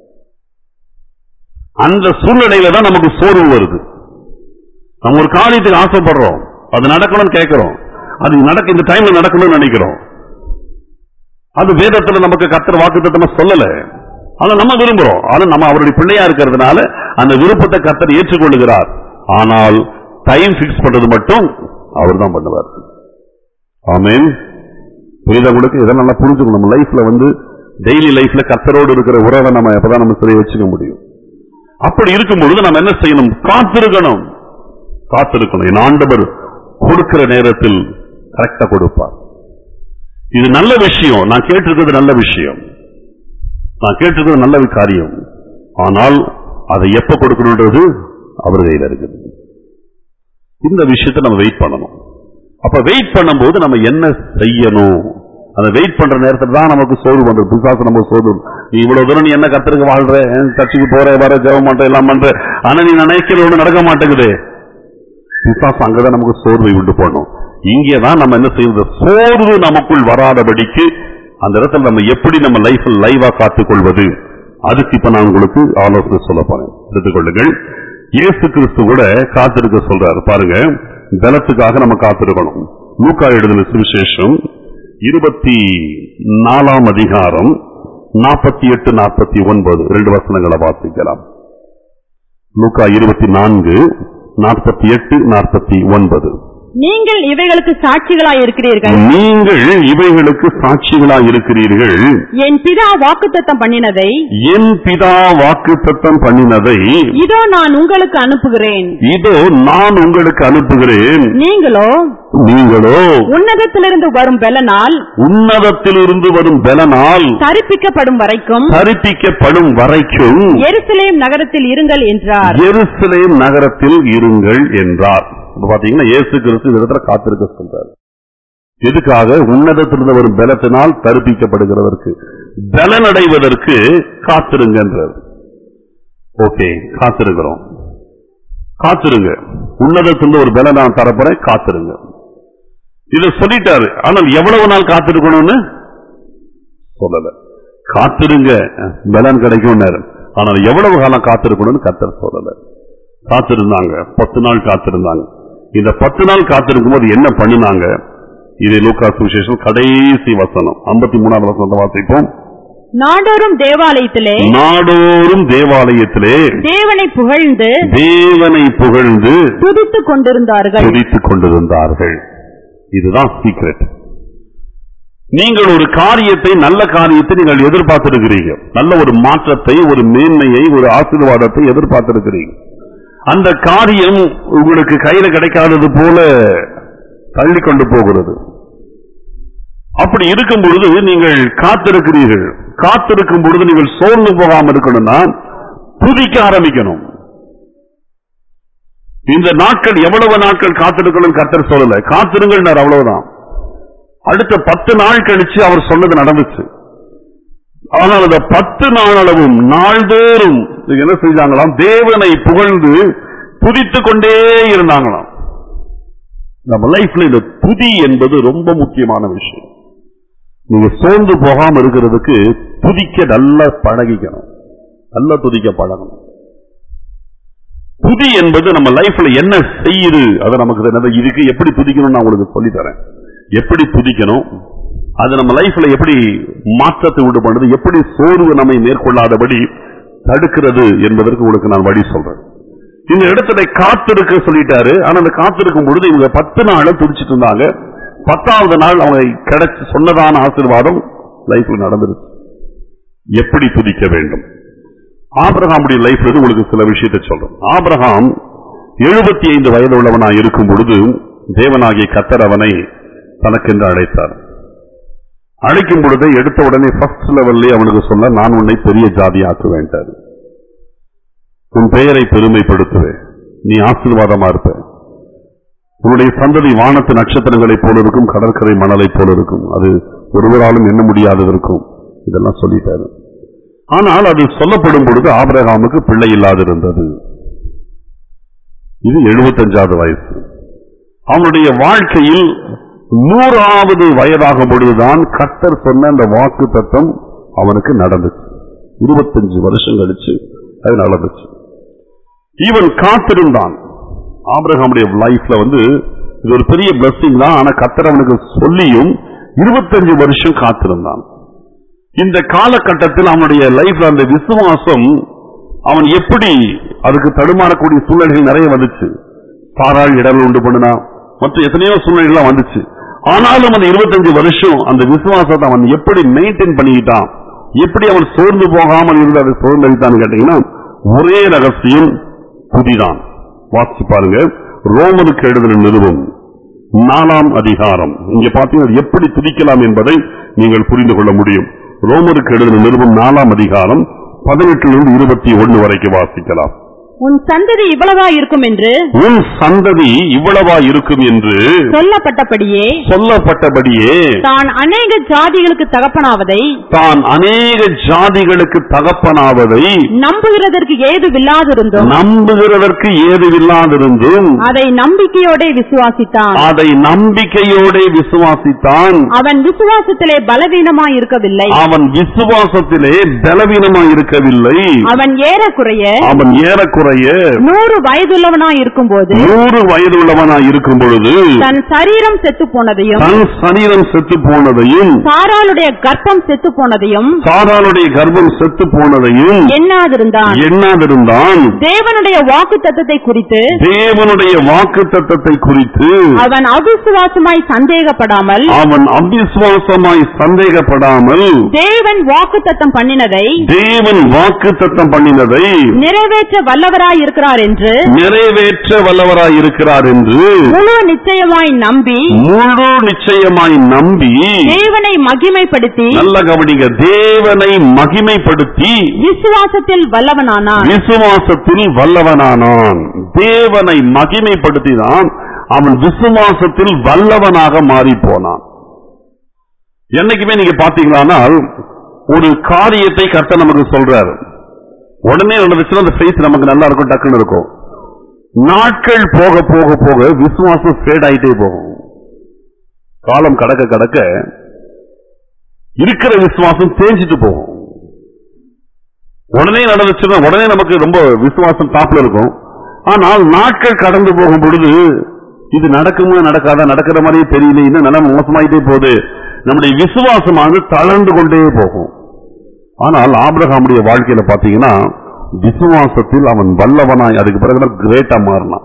அந்த சூழ்நிலையில தான் நமக்கு சோர்வு வருது நம்ம ஒரு காரியத்துக்கு ஆசைப்படுறோம் அது நடக்கணும்னு கேட்கிறோம் அது நடக்க இந்த டைம்ல நடக்கணும்னு நினைக்கிறோம் அது வேதத்துல நமக்கு கத்தர் வாக்குத்தத்தமா சொல்லல ஆனா நம்ம விரும்புறோம் ஆனா நம்ம அவருடைய பிள்ளையா இருக்கிறதுனால அந்த விருப்பத்தை கத்தர் ஏற்றுக்கொள்ளுகிறார் ஆனால் டைம் பிக்ஸ் பண்றது மட்டும் அவர் தான் பண்ணுவார் ஆமேன் புரியுதா உங்களுக்கு இதெல்லாம் நல்லா புரிஞ்சுக்கணும் நம்ம லைஃப்ல வந்து டெய்லி லைஃப்ல கத்தரோடு இருக்கிற உறவை நம்ம எப்பதான் நம்ம சரியா வச்சுக்க முடியும் அப்படி இருக்கும் பொழுது நம்ம என்ன செய்யணும் காத்திருக்கணும் காத்திருக்கணும் என் ஆண்டவர் கொடுக்கிற நேரத்தில் கரெக்டா கொடுப்பார் இது நல்ல விஷயம் நான் கேட்டிருக்கிறது நல்ல விஷயம் நான் கேட்டிருக்கிறது நல்ல காரியம் ஆனால் அதை எப்ப கொடுக்கணுன்றது அவர் கையில இருக்குது இந்த விஷயத்தை நம்ம வெயிட் பண்ணணும் அப்ப வெயிட் பண்ணும்போது நம்ம என்ன செய்யணும் அந்த வெயிட் பண்ற நேரத்துல தான் நமக்கு சோறு பண்றது பிசாசு நம்ம சோறு நீ இவ்வளவு தூரம் நீ என்ன கத்திரிக்க வாழ்ற ஏன் சர்ச்சுக்கு போற வர ஜெபம் பண்ற எல்லாம் பண்ற ஆனா நீ நினைக்கிற ஒண்ணு நடக்க மாட்டேங்குது பிசாசு அங்கதான் நமக்கு சோர்வை உண்டு பண்ணும் இங்கேதான் நம்ம என்ன செய்யறது சோர்வு நமக்குள் வராதபடிக்கு அந்த இடத்துல நம்ம எப்படி நம்ம லைஃப்ல லைவா காத்துக்கொள்வது அதுக்கு இப்ப நான் உங்களுக்கு ஆலோசனை சொல்ல போறேன் எடுத்துக்கொள்ளுங்கள் இயேசு கிறிஸ்து கூட காத்திருக்க சொல்றாரு பாருங்க பலத்துக்காக நம்ம காத்திருக்கணும் லூக்கா எழுதின சுவிசேஷம் இருபத்தி நாலாம் அதிகாரம் நாற்பத்தி எட்டு நாற்பத்தி ஒன்பது ரெண்டு வசனங்களை வாசிக்கலாம் லூக்கா இருபத்தி நான்கு நாற்பத்தி எட்டு நாற்பத்தி ஒன்பது நீங்கள் இவைகளுக்கு சாட்சிகளாய் இருக்கிறீர்கள் நீங்கள் இவைகளுக்கு சாட்சிகளாய் இருக்கிறீர்கள் என் பிதா வாக்குத்தத்தம் பண்ணினதை என் பிதா வாக்குத்தத்தம் பண்ணினதை இதோ நான் உங்களுக்கு அனுப்புகிறேன் இதோ நான் உங்களுக்கு அனுப்புகிறேன் நீங்களோ நீங்களோ உன்னதத்திலிருந்து வரும் பெலனால் உன்னதத்திலிருந்து வரும் பலனால் தரிப்பிக்கப்படும் வரைக்கும் தரிப்பிக்கப்படும் வரைக்கும் எருசலேம் நகரத்தில் இருங்கள் என்றார் எருசலேம் நகரத்தில் இருங்கள் என்றார் இப்ப பாத்தீங்கன்னா இயேசு கிறிஸ்து இந்த இடத்துல காத்திருக்க சொல்றாரு எதுக்காக உன்னதத்திலிருந்து வரும் பலத்தினால் தரிப்பிக்கப்படுகிறதற்கு பலனடைவதற்கு காத்திருங்கன்றார் ஓகே காத்திருக்கிறோம் காத்திருங்க உன்னதத்திலிருந்து ஒரு பலன் நான் தரப்போறேன் காத்திருங்க இத சொல்லிட்டாரு ஆனால் எவ்வளவு நாள் காத்திருக்கணும்னு சொல்லல காத்திருங்க பலன் கிடைக்கும் ஆனால் எவ்வளவு காலம் காத்திருக்கணும்னு கத்தர் சொல்லல காத்திருந்தாங்க பத்து நாள் காத்திருந்தாங்க இந்த பத்து நாள் காத்திருக்கும் போது என்ன பண்ணினாங்க இது லூக்கா சுவிசேஷம் கடைசி வசனம் ஐம்பத்தி மூணாவது வசனத்தை வாசிப்போம் நாடோறும் தேவாலயத்திலே நாடோறும் தேவாலயத்திலே தேவனை புகழ்ந்து தேவனை புகழ்ந்து துதித்துக் கொண்டிருந்தார்கள் துதித்துக் கொண்டிருந்தார்கள் இதுதான் சீக்ரெட் நீங்கள் ஒரு காரியத்தை நல்ல காரியத்தை நீங்கள் எதிர்பார்த்திருக்கிறீங்க நல்ல ஒரு மாற்றத்தை ஒரு மேன்மையை ஒரு ஆசீர்வாதத்தை எதிர்பார்த்திருக்கிறீங்க அந்த காரியம் உங்களுக்கு கையில கிடைக்காதது போல தள்ளி கொண்டு போகிறது அப்படி இருக்கும் பொழுது நீங்கள் காத்திருக்கிறீர்கள் காத்திருக்கும் பொழுது நீங்கள் சோர்ந்து போகாம இருக்கணும்னா துதிக்க ஆரம்பிக்கணும் இந்த நாட்கள் எவ்வளவு நாட்கள் காத்திருக்கணும் கர்த்தர் சொல்லல காத்திருங்கள் அவ்வளவுதான் அடுத்த பத்து நாள் கழிச்சு அவர் சொன்னது நடந்துச்சு ஆனால் அந்த பத்து நாளளவும் நாள்தோறும் என்ன செஞ்சாங்களாம் தேவனை புகழ்ந்து துதித்துக் கொண்டே இருந்தாங்களாம் நம்ம லைஃப்ல இந்த துதி என்பது ரொம்ப முக்கியமான விஷயம் நீங்க சோர்ந்து போகாம இருக்கிறதுக்கு துதிக்க நல்லா பழகிக்கணும் நல்லா துதிக்க பழகணும் துதி என்பது நம்ம லைஃப்ல என்ன செய்யுது அதை நமக்கு தெரியாது. இதுக்கு எப்படி துதிக்கணும்னு நான் உங்களுக்கு சொல்லி தரேன் எப்படி துதிக்கணும் அது நம்ம லைஃப்ல எப்படி மாற்றத்தை உண்டு பண்ணுது எப்படி சோர்வு நம்மை மேற்கொள்ளாதபடி தடுக்கிறது என்பதற்கு உங்களுக்கு நான் வழி சொல்றேன் இந்த இடத்துல காத்திருக்க சொல்லிட்டாரு ஆனா அந்த காத்திருக்கும் பொழுது இவங்க பத்து நாள் துடிச்சிட்டு இருந்தாங்க பத்தாவது நாள் அவங்க கிடைச்சு சொன்னதான ஆசீர்வாதம் லைஃப்ல நடந்துருச்சு எப்படி துதிக்க வேண்டும் ஆபிரகாமுடைய லைஃப்ல இருந்து உங்களுக்கு சில விஷயத்தை சொல்றேன் ஆபிரகாம் எழுபத்தி ஐந்து வயது உள்ளவனாய் இருக்கும் பொழுது தேவனாகிய கத்தர் அவனை தனக்கென்று அழைத்தார் அழைக்கும் பொழுது எடுத்த உடனே ஃபர்ஸ்ட் லெவல்லே அவனுக்கு சொன்ன நான் உன்னை பெரிய ஜாதியாக்குவேன்ட்டார் உன் பெயரை பெருமைப்படுத்துவேன் நீ ஆசீர்வாதமா இருப்ப உன்னுடைய சந்ததி வானத்து நட்சத்திரங்களைப் போல இருக்கும் கடற்கரை மணலைப் போல இருக்கும் அது ஒருவராலும் எண்ண முடியாதது இருக்கும் இதெல்லாம் சொல்லிட்டாரு ஆனால் அது சொல்லப்படும் பொழுது ஆபிரகாமுக்கு பிள்ளை இல்லாதிருந்தது இது எழுபத்தஞ்சாவது வயசு அவனுடைய வாழ்க்கையில் நூறாவது வயதாகும் பொழுதுதான் கர்த்தர் சொன்ன அந்த வாக்கு தத்தம் அவனுக்கு நடந்துச்சு இருபத்தஞ்சு வருஷம் கழிச்சு அது நடந்துச்சு இவன் காத்திருந்தான் ஆபிரகாமுடைய லைஃப்ல வந்து இது ஒரு பெரிய பிளஸிங் தான் ஆனா கர்த்தர் அவனுக்கு சொல்லியும் இருபத்தஞ்சு வருஷம் காத்திருந்தான் இந்த காலகட்டத்தில் அவனுடைய லைஃப்ல அந்த விசுவாசம் அவன் எப்படி அதுக்கு தடுமாறக்கூடிய சூழ்நிலைகள் நிறைய வந்துச்சு சாராள் இடர்கள் உண்டு பண்ணுனா மற்ற எத்தனையோ சூழ்நிலைகள் வந்துச்சு ஆனாலும் அந்த இருபத்தஞ்சு வருஷம் அந்த விசுவாசத்தை அவன் எப்படி மெயின்டைன் பண்ணிக்கிட்டான் எப்படி அவன் சோர்ந்து போகாமல் இருந்து அதை சோர்ந்தளித்தான்னு கேட்டீங்கன்னா ஒரே ரகசியம் புதிதான் வாசிச்சு பாருங்க ரோமனுக்கு எழுதின நிறுவம் நாலாம் அதிகாரம் இங்க பாத்தீங்கன்னா அது எப்படி துதிக்கலாம் என்பதை நீங்கள் புரிந்து கொள்ள முடியும் ரோமருக்கு எழுதின நிறுவம் நாலாம் அதிகாரம் பதினெட்டிலிருந்து இருபத்தி ஒன்னு வரைக்கும் வாசிக்கலாம் உன் சந்ததி இவ்வளவா இருக்கும் என்று உன் சந்ததி இவ்வளவா இருக்கும் என்று சொல்லப்பட்டபடியே சொல்லப்பட்டபடியே தான் அநேக ஜாதிகளுக்கு தகப்பனாவதை தான் அநேக ஜாதிகளுக்கு தகப்பனாவதை நம்புகிறதற்கு ஏதுவில்லாதிருந்தும் நம்புகிறதற்கு ஏதுவில்லாதிருந்தும் அதை நம்பிக்கையோட விசுவாசித்தான் அதை நம்பிக்கையோட விசுவாசித்தான் அவன் விசுவாசத்திலே பலவீனமாய் இருக்கவில்லை அவன் விசுவாசத்திலே பலவீனமாய் இருக்கவில்லை அவன் ஏறக்குறைய அவன் ஏறக்குறைய ஏறக்குறைய நூறு வயதுள்ளவனாய் இருக்கும்போது நூறு வயது உள்ளவனாய் இருக்கும் பொழுது தன் சரீரம் செத்து போனதையும் தன் சரீரம் செத்து போனதையும் சாராளுடைய கர்ப்பம் செத்து போனதையும் சாராளுடைய கர்ப்பம் செத்து போனதையும் எண்ணாதிருந்தான் எண்ணாதிருந்தான் தேவனுடைய வாக்கு தத்தத்தை குறித்து தேவனுடைய வாக்கு தத்தத்தை குறித்து அவன் அவிசுவாசமாய் சந்தேகப்படாமல் அவன் அவிசுவாசமாய் சந்தேகப்படாமல் தேவன் வாக்கு தத்தம் பண்ணினதை தேவன் வாக்கு தத்தம் பண்ணினதை நிறைவேற்ற வல்லவராய் இருக்கிறார் என்று நிறைவேற்ற வல்லவராய் இருக்கிறார் என்று முழு நிச்சயமாய் நம்பி முழு நிச்சயமாய் நம்பி தேவனை மகிமைப்படுத்தி நல்ல கவனிங்க தேவனை மகிமைப்படுத்தி விசுவாசத்தில் வல்லவனானான் விசுவாசத்தில் வல்லவனானான் தேவனை மகிமைப்படுத்திதான் அவன் விசுவாசத்தில் வல்லவனாக மாறி போனான் என்னைக்குமே நீங்க பாத்தீங்களானால் ஒரு காரியத்தை கர்த்தர் நமக்கு சொல்றாரு உடனே நடந்துச்சுன்னா அந்த ஃபேஸ் நமக்கு நல்லா இருக்கும் டக்குன்னு இருக்கும் நாட்கள் போக போக போக விசுவாசம் ஃபேட் ஆயிட்டே போகும் காலம் கடக்க கடக்க இருக்கிற விசுவாசம் தேஞ்சிட்டு போகும் உடனே நடந்துச்சுன்னா உடனே நமக்கு ரொம்ப விசுவாசம் டாப்ல இருக்கும் ஆனால் நாட்கள் கடந்து போகும் பொழுது இது நடக்குமா நடக்காதா நடக்கிற மாதிரியே தெரியல இன்னும் நிலைமை மோசமாயிட்டே போகுது நம்முடைய விசுவாசமானது தளர்ந்து கொண்டே போகும் ஆனால் ஆபிரகாமுடைய வாழ்க்கையில பாத்தீங்கன்னா விசுவாசத்தில் அவன் வல்லவனாய் அதுக்கு பிறகு கிரேட்டா மாறினான்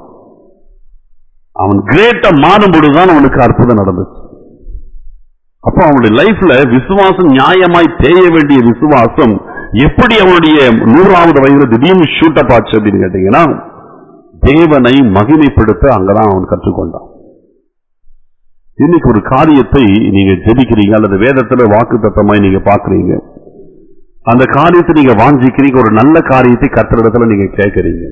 அவன் கிரேட்டா மாறும் பொழுதுதான் அவனுக்கு அற்புதம் நடந்துச்சு அப்போ அவனுடைய லைஃப்ல விசுவாசம் நியாயமாய் தேய வேண்டிய விசுவாசம் எப்படி அவனுடைய நூறாவது வயதுல திடீர்னு ஷூட் அப் ஆச்சு அப்படின்னு கேட்டீங்கன்னா தேவனை மகிமைப்படுத்த அங்கதான் அவன் கற்றுக்கொண்டான் இன்னைக்கு ஒரு காரியத்தை நீங்க ஜெபிக்கிறீங்க அல்லது வேதத்துல வாக்கு தத்தமாய் நீங்க பாக்குறீங்க அந்த காரியத்தை நீங்க வாஞ்சிக்கிறீங்க ஒரு நல்ல காரியத்தை கத்தரிடத்துல நீங்க கேட்கறீங்க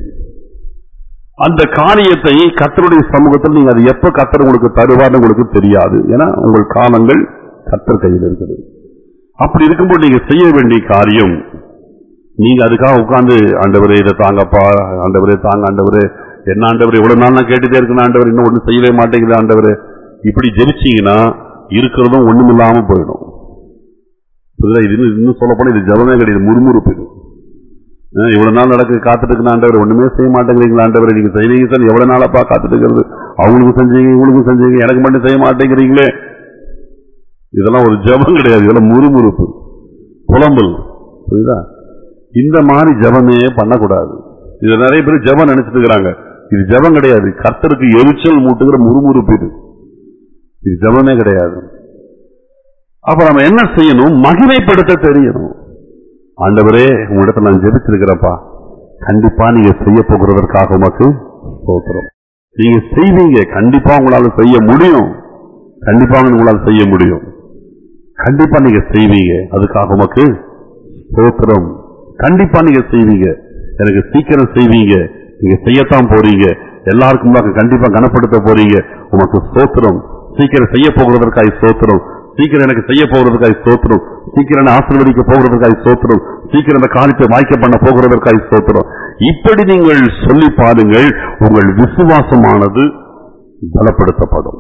அந்த காரியத்தை கத்தருடைய சமூகத்தில் நீங்க அது எப்ப கத்தர் உங்களுக்கு தருவார்னு உங்களுக்கு தெரியாது ஏன்னா உங்கள் காலங்கள் கத்தர் கையில் இருக்குது அப்படி இருக்கும்போது நீங்க செய்ய வேண்டிய காரியம் நீங்க அதுக்காக உட்கார்ந்து ஆண்டவரே இதை தாங்கப்பா ஆண்டவரே தாங்க ஆண்டவரே என்ன ஆண்டவர் இவ்வளவு நாள் நான் கேட்டுட்டே இருக்கேன் ஆண்டவர் இன்னும் ஒண்ணு செய்யவே மாட்டேங்குது ஆண்டவர் இப்படி ஜெபிச்சீங்கன்னா இருக்கிறதும் ஒண்ணுமில்லாம போயிடும் புரியுதா? இது இன்னும் இன்னும் சொல்ல போனா இது ஜபமே கிடையாது முறுமுறுப்பு இது அஹ் இவ்வளவு நாள் நடக்கு காத்துட்டு இருக்கு ஆண்டவர் ஒண்ணுமே செய்ய மாட்டேங்கிறீங்களா ஆண்டவர் நீங்க செய்வீங்க சார் எவ்வளவு நாளப்பா காத்துட்டு இருக்கிறது அவங்களுக்கு செஞ்சீங்க இவங்களுக்கும் செஞ்சீங்க எனக்கு மட்டும் செய்ய மாட்டேங்கிறீங்களே இதெல்லாம் ஒரு ஜபம் கிடையாது இதெல்லாம் முறுமுறுப்பு புலம்பல் புரியுதா இந்த மாதிரி ஜபமே பண்ணக்கூடாது இது நிறைய பேர் ஜபம் நினைச்சிட்டு இருக்கிறாங்க இது ஜபம் கிடையாது கர்த்தருக்கு எரிச்சல் மூட்டுகிற முறுமுறுப்பு இது இது ஜபமே கிடையாது அப்ப நம்ம என்ன செய்யணும் மகிமைப்படுத்த தெரியணும் ஆண்டவரே உங்களிடத்துல நான் ஜெபிச்சிருக்கிறப்பா கண்டிப்பா நீங்க செய்ய போகிறதற்காக உமக்கு ஸ்தோத்திரம் நீங்க செய்வீங்க கண்டிப்பா உங்களால செய்ய முடியும் கண்டிப்பா உங்களால செய்ய முடியும் கண்டிப்பா நீங்க செய்வீங்க அதுக்காக உமக்கு ஸ்தோத்திரம் கண்டிப்பா நீங்க செய்வீங்க எனக்கு சீக்கிரம் செய்வீங்க நீங்க செய்யத்தான் போறீங்க எல்லாருக்கும் முன்னாடி கண்டிப்பா கனப்படுத்த போறீங்க உமக்கு ஸ்தோத்திரம் சீக்கிரம் செய்ய போகிறதற்காய் ஸ்தோத்திரம் சீக்கிரம் எனக்கு செய்ய போகிறதுக்காய் ஸ்தோத்திரம் சீக்கிரம் என்னை ஆசீர்வதிக்க போகிறதற்காய் ஸ்தோத்திரம் சீக்கிரம் இந்த காரியத்தை வாய்க்க பண்ண போகிறதற்காய் ஸ்தோத்திரம் இப்படி நீங்கள் சொல்லி பாருங்கள் உங்கள் விசுவாசமானது பலப்படுத்தப்படும்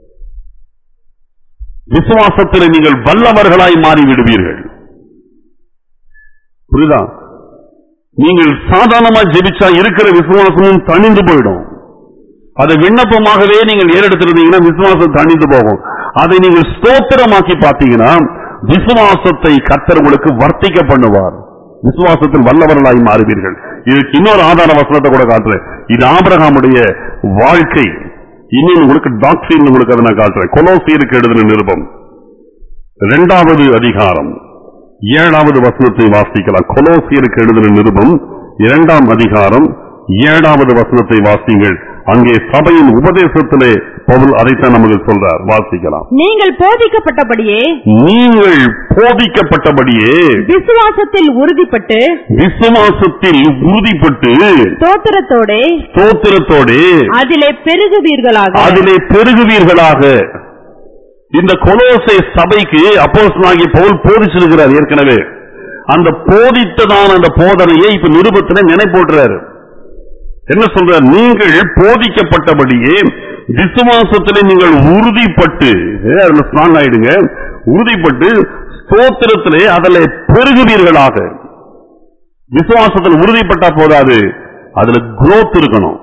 விசுவாசத்தில் நீங்கள் வல்லவர்களாய் மாறி விடுவீர்கள் புரியுதா நீங்கள் சாதாரணமா ஜெபிச்சா இருக்கிற விசுவாசமும் தணிந்து போயிடும் அதை விண்ணப்பமாகவே நீங்கள் ஏறெடுத்திருந்தீங்கன்னா விசுவாசம் தணிந்து போகும் அதை நீங்கள் ஸ்தோத்திரமாக்கி பார்த்தீங்கன்னா விசுவாசத்தை கர்த்தர் உங்களுக்கு வர்த்திக்க பண்ணுவார் விசுவாசத்தில் வல்லவர்களாய் மாறுவீர்கள் இதுக்கு இன்னொரு ஆதார வசனத்தை கூட காட்டுறேன் இது ஆபிரகாமுடைய வாழ்க்கை இன்னும் உங்களுக்கு டாக்டரின் உங்களுக்கு அதை நான் காட்டுறேன் கொலோசியருக்கு எழுதின நிருபம் இரண்டாவது அதிகாரம் ஏழாவது வசனத்தை வாசிக்கலாம் கொலோசியருக்கு எழுதின நிருபம் இரண்டாம் அதிகாரம் ஏழாவது வசனத்தை வாசிங்கள் அங்கே சபையின் உபதேசத்திலே பவுல் அதைத்தான் நமக்கு சொல்றார் வாசிக்கலாம் நீங்கள் போதிக்கப்பட்டபடியே நீங்கள் போதிக்கப்பட்டபடியே விசுவாசத்தில் உறுதிப்பட்டு விசுவாசத்தில் உறுதிப்பட்டு ஸ்தோத்திரத்தோடே ஸ்தோத்திரத்தோடே அதிலே பெருகுவீர்களாக அதிலே பெருகுவீர்களாக இந்த கொலோசை சபைக்கு அப்போஸ்தலனாகிய பவுல் போதிச்சிருக்கிறார் ஏற்கனவே அந்த போதித்ததான அந்த போதனையை இப்ப நிருபத்திலே நினைப்போடுறாரு என்ன சொல்றார் நீங்கள் போதிக்கப்பட்டபடியே விசுவாசத்திலே நீங்கள் உறுதிப்பட்டு ஏ, அதுல ஸ்ட்ராங் ஆயிடுங்க உறுதிப்பட்டு ஸ்தோத்திரத்திலே அதில் பெருகுவீர்களாக விசுவாசத்தில் உறுதிப்பட்டா போதாது அதுல growth இருக்கணும்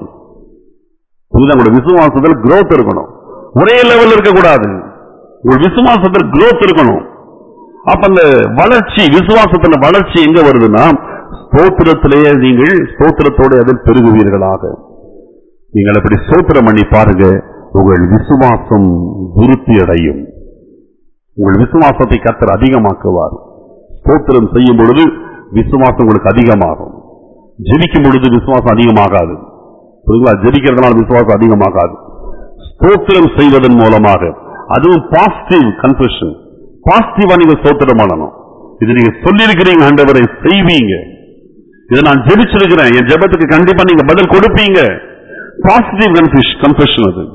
புரியுதா உங்களோட விசுவாசத்தில் growth இருக்கணும் ஒரே லெவல் இருக்கக்கூடாது உங்கள் விசுவாசத்தில் growth இருக்கணும் அப்ப அந்த வளர்ச்சி விசுவாசத்துல வளர்ச்சி எங்க வருதுன்னா ஸ்தோத்திரத்திலேயே நீங்கள் ஸ்தோத்திரத்தோடு அதில் பெருகுவீர்களாக நீங்கள் அப்படி ஸ்தோத்திரம் பண்ணி பாருங்க உங்கள் விசுவாசம் விருத்தி அடையும் உங்கள் விசுவாசத்தை கத்தர் அதிகமாக்குவார் ஸ்தோத்திரம் செய்யும் பொழுது விசுவாசம் உங்களுக்கு அதிகமாகும் ஜெபிக்கும் பொழுது விசுவாசம் அதிகமாகாது புரியுங்களா ஜெபிக்கிறதுனால விசுவாசம் அதிகமாகாது ஸ்தோத்திரம் செய்வதன் மூலமாக அதுவும் பாசிட்டிவ் கன்ஃபெஷன் பாசிட்டிவா நீங்க ஸ்தோத்திரம் பண்ணணும் இது நீங்க சொல்லியிருக்கிறீங்க ஆண்டவரை செய்வீங்க இதை நான் ஜெபிச்சிருக்கிறேன் என் ஜெபத்துக்கு கண்டிப்பா நீங்க பதில் கொடுப்பீங்க பாசிட்டிவ் கன்ஃபெஷன் அது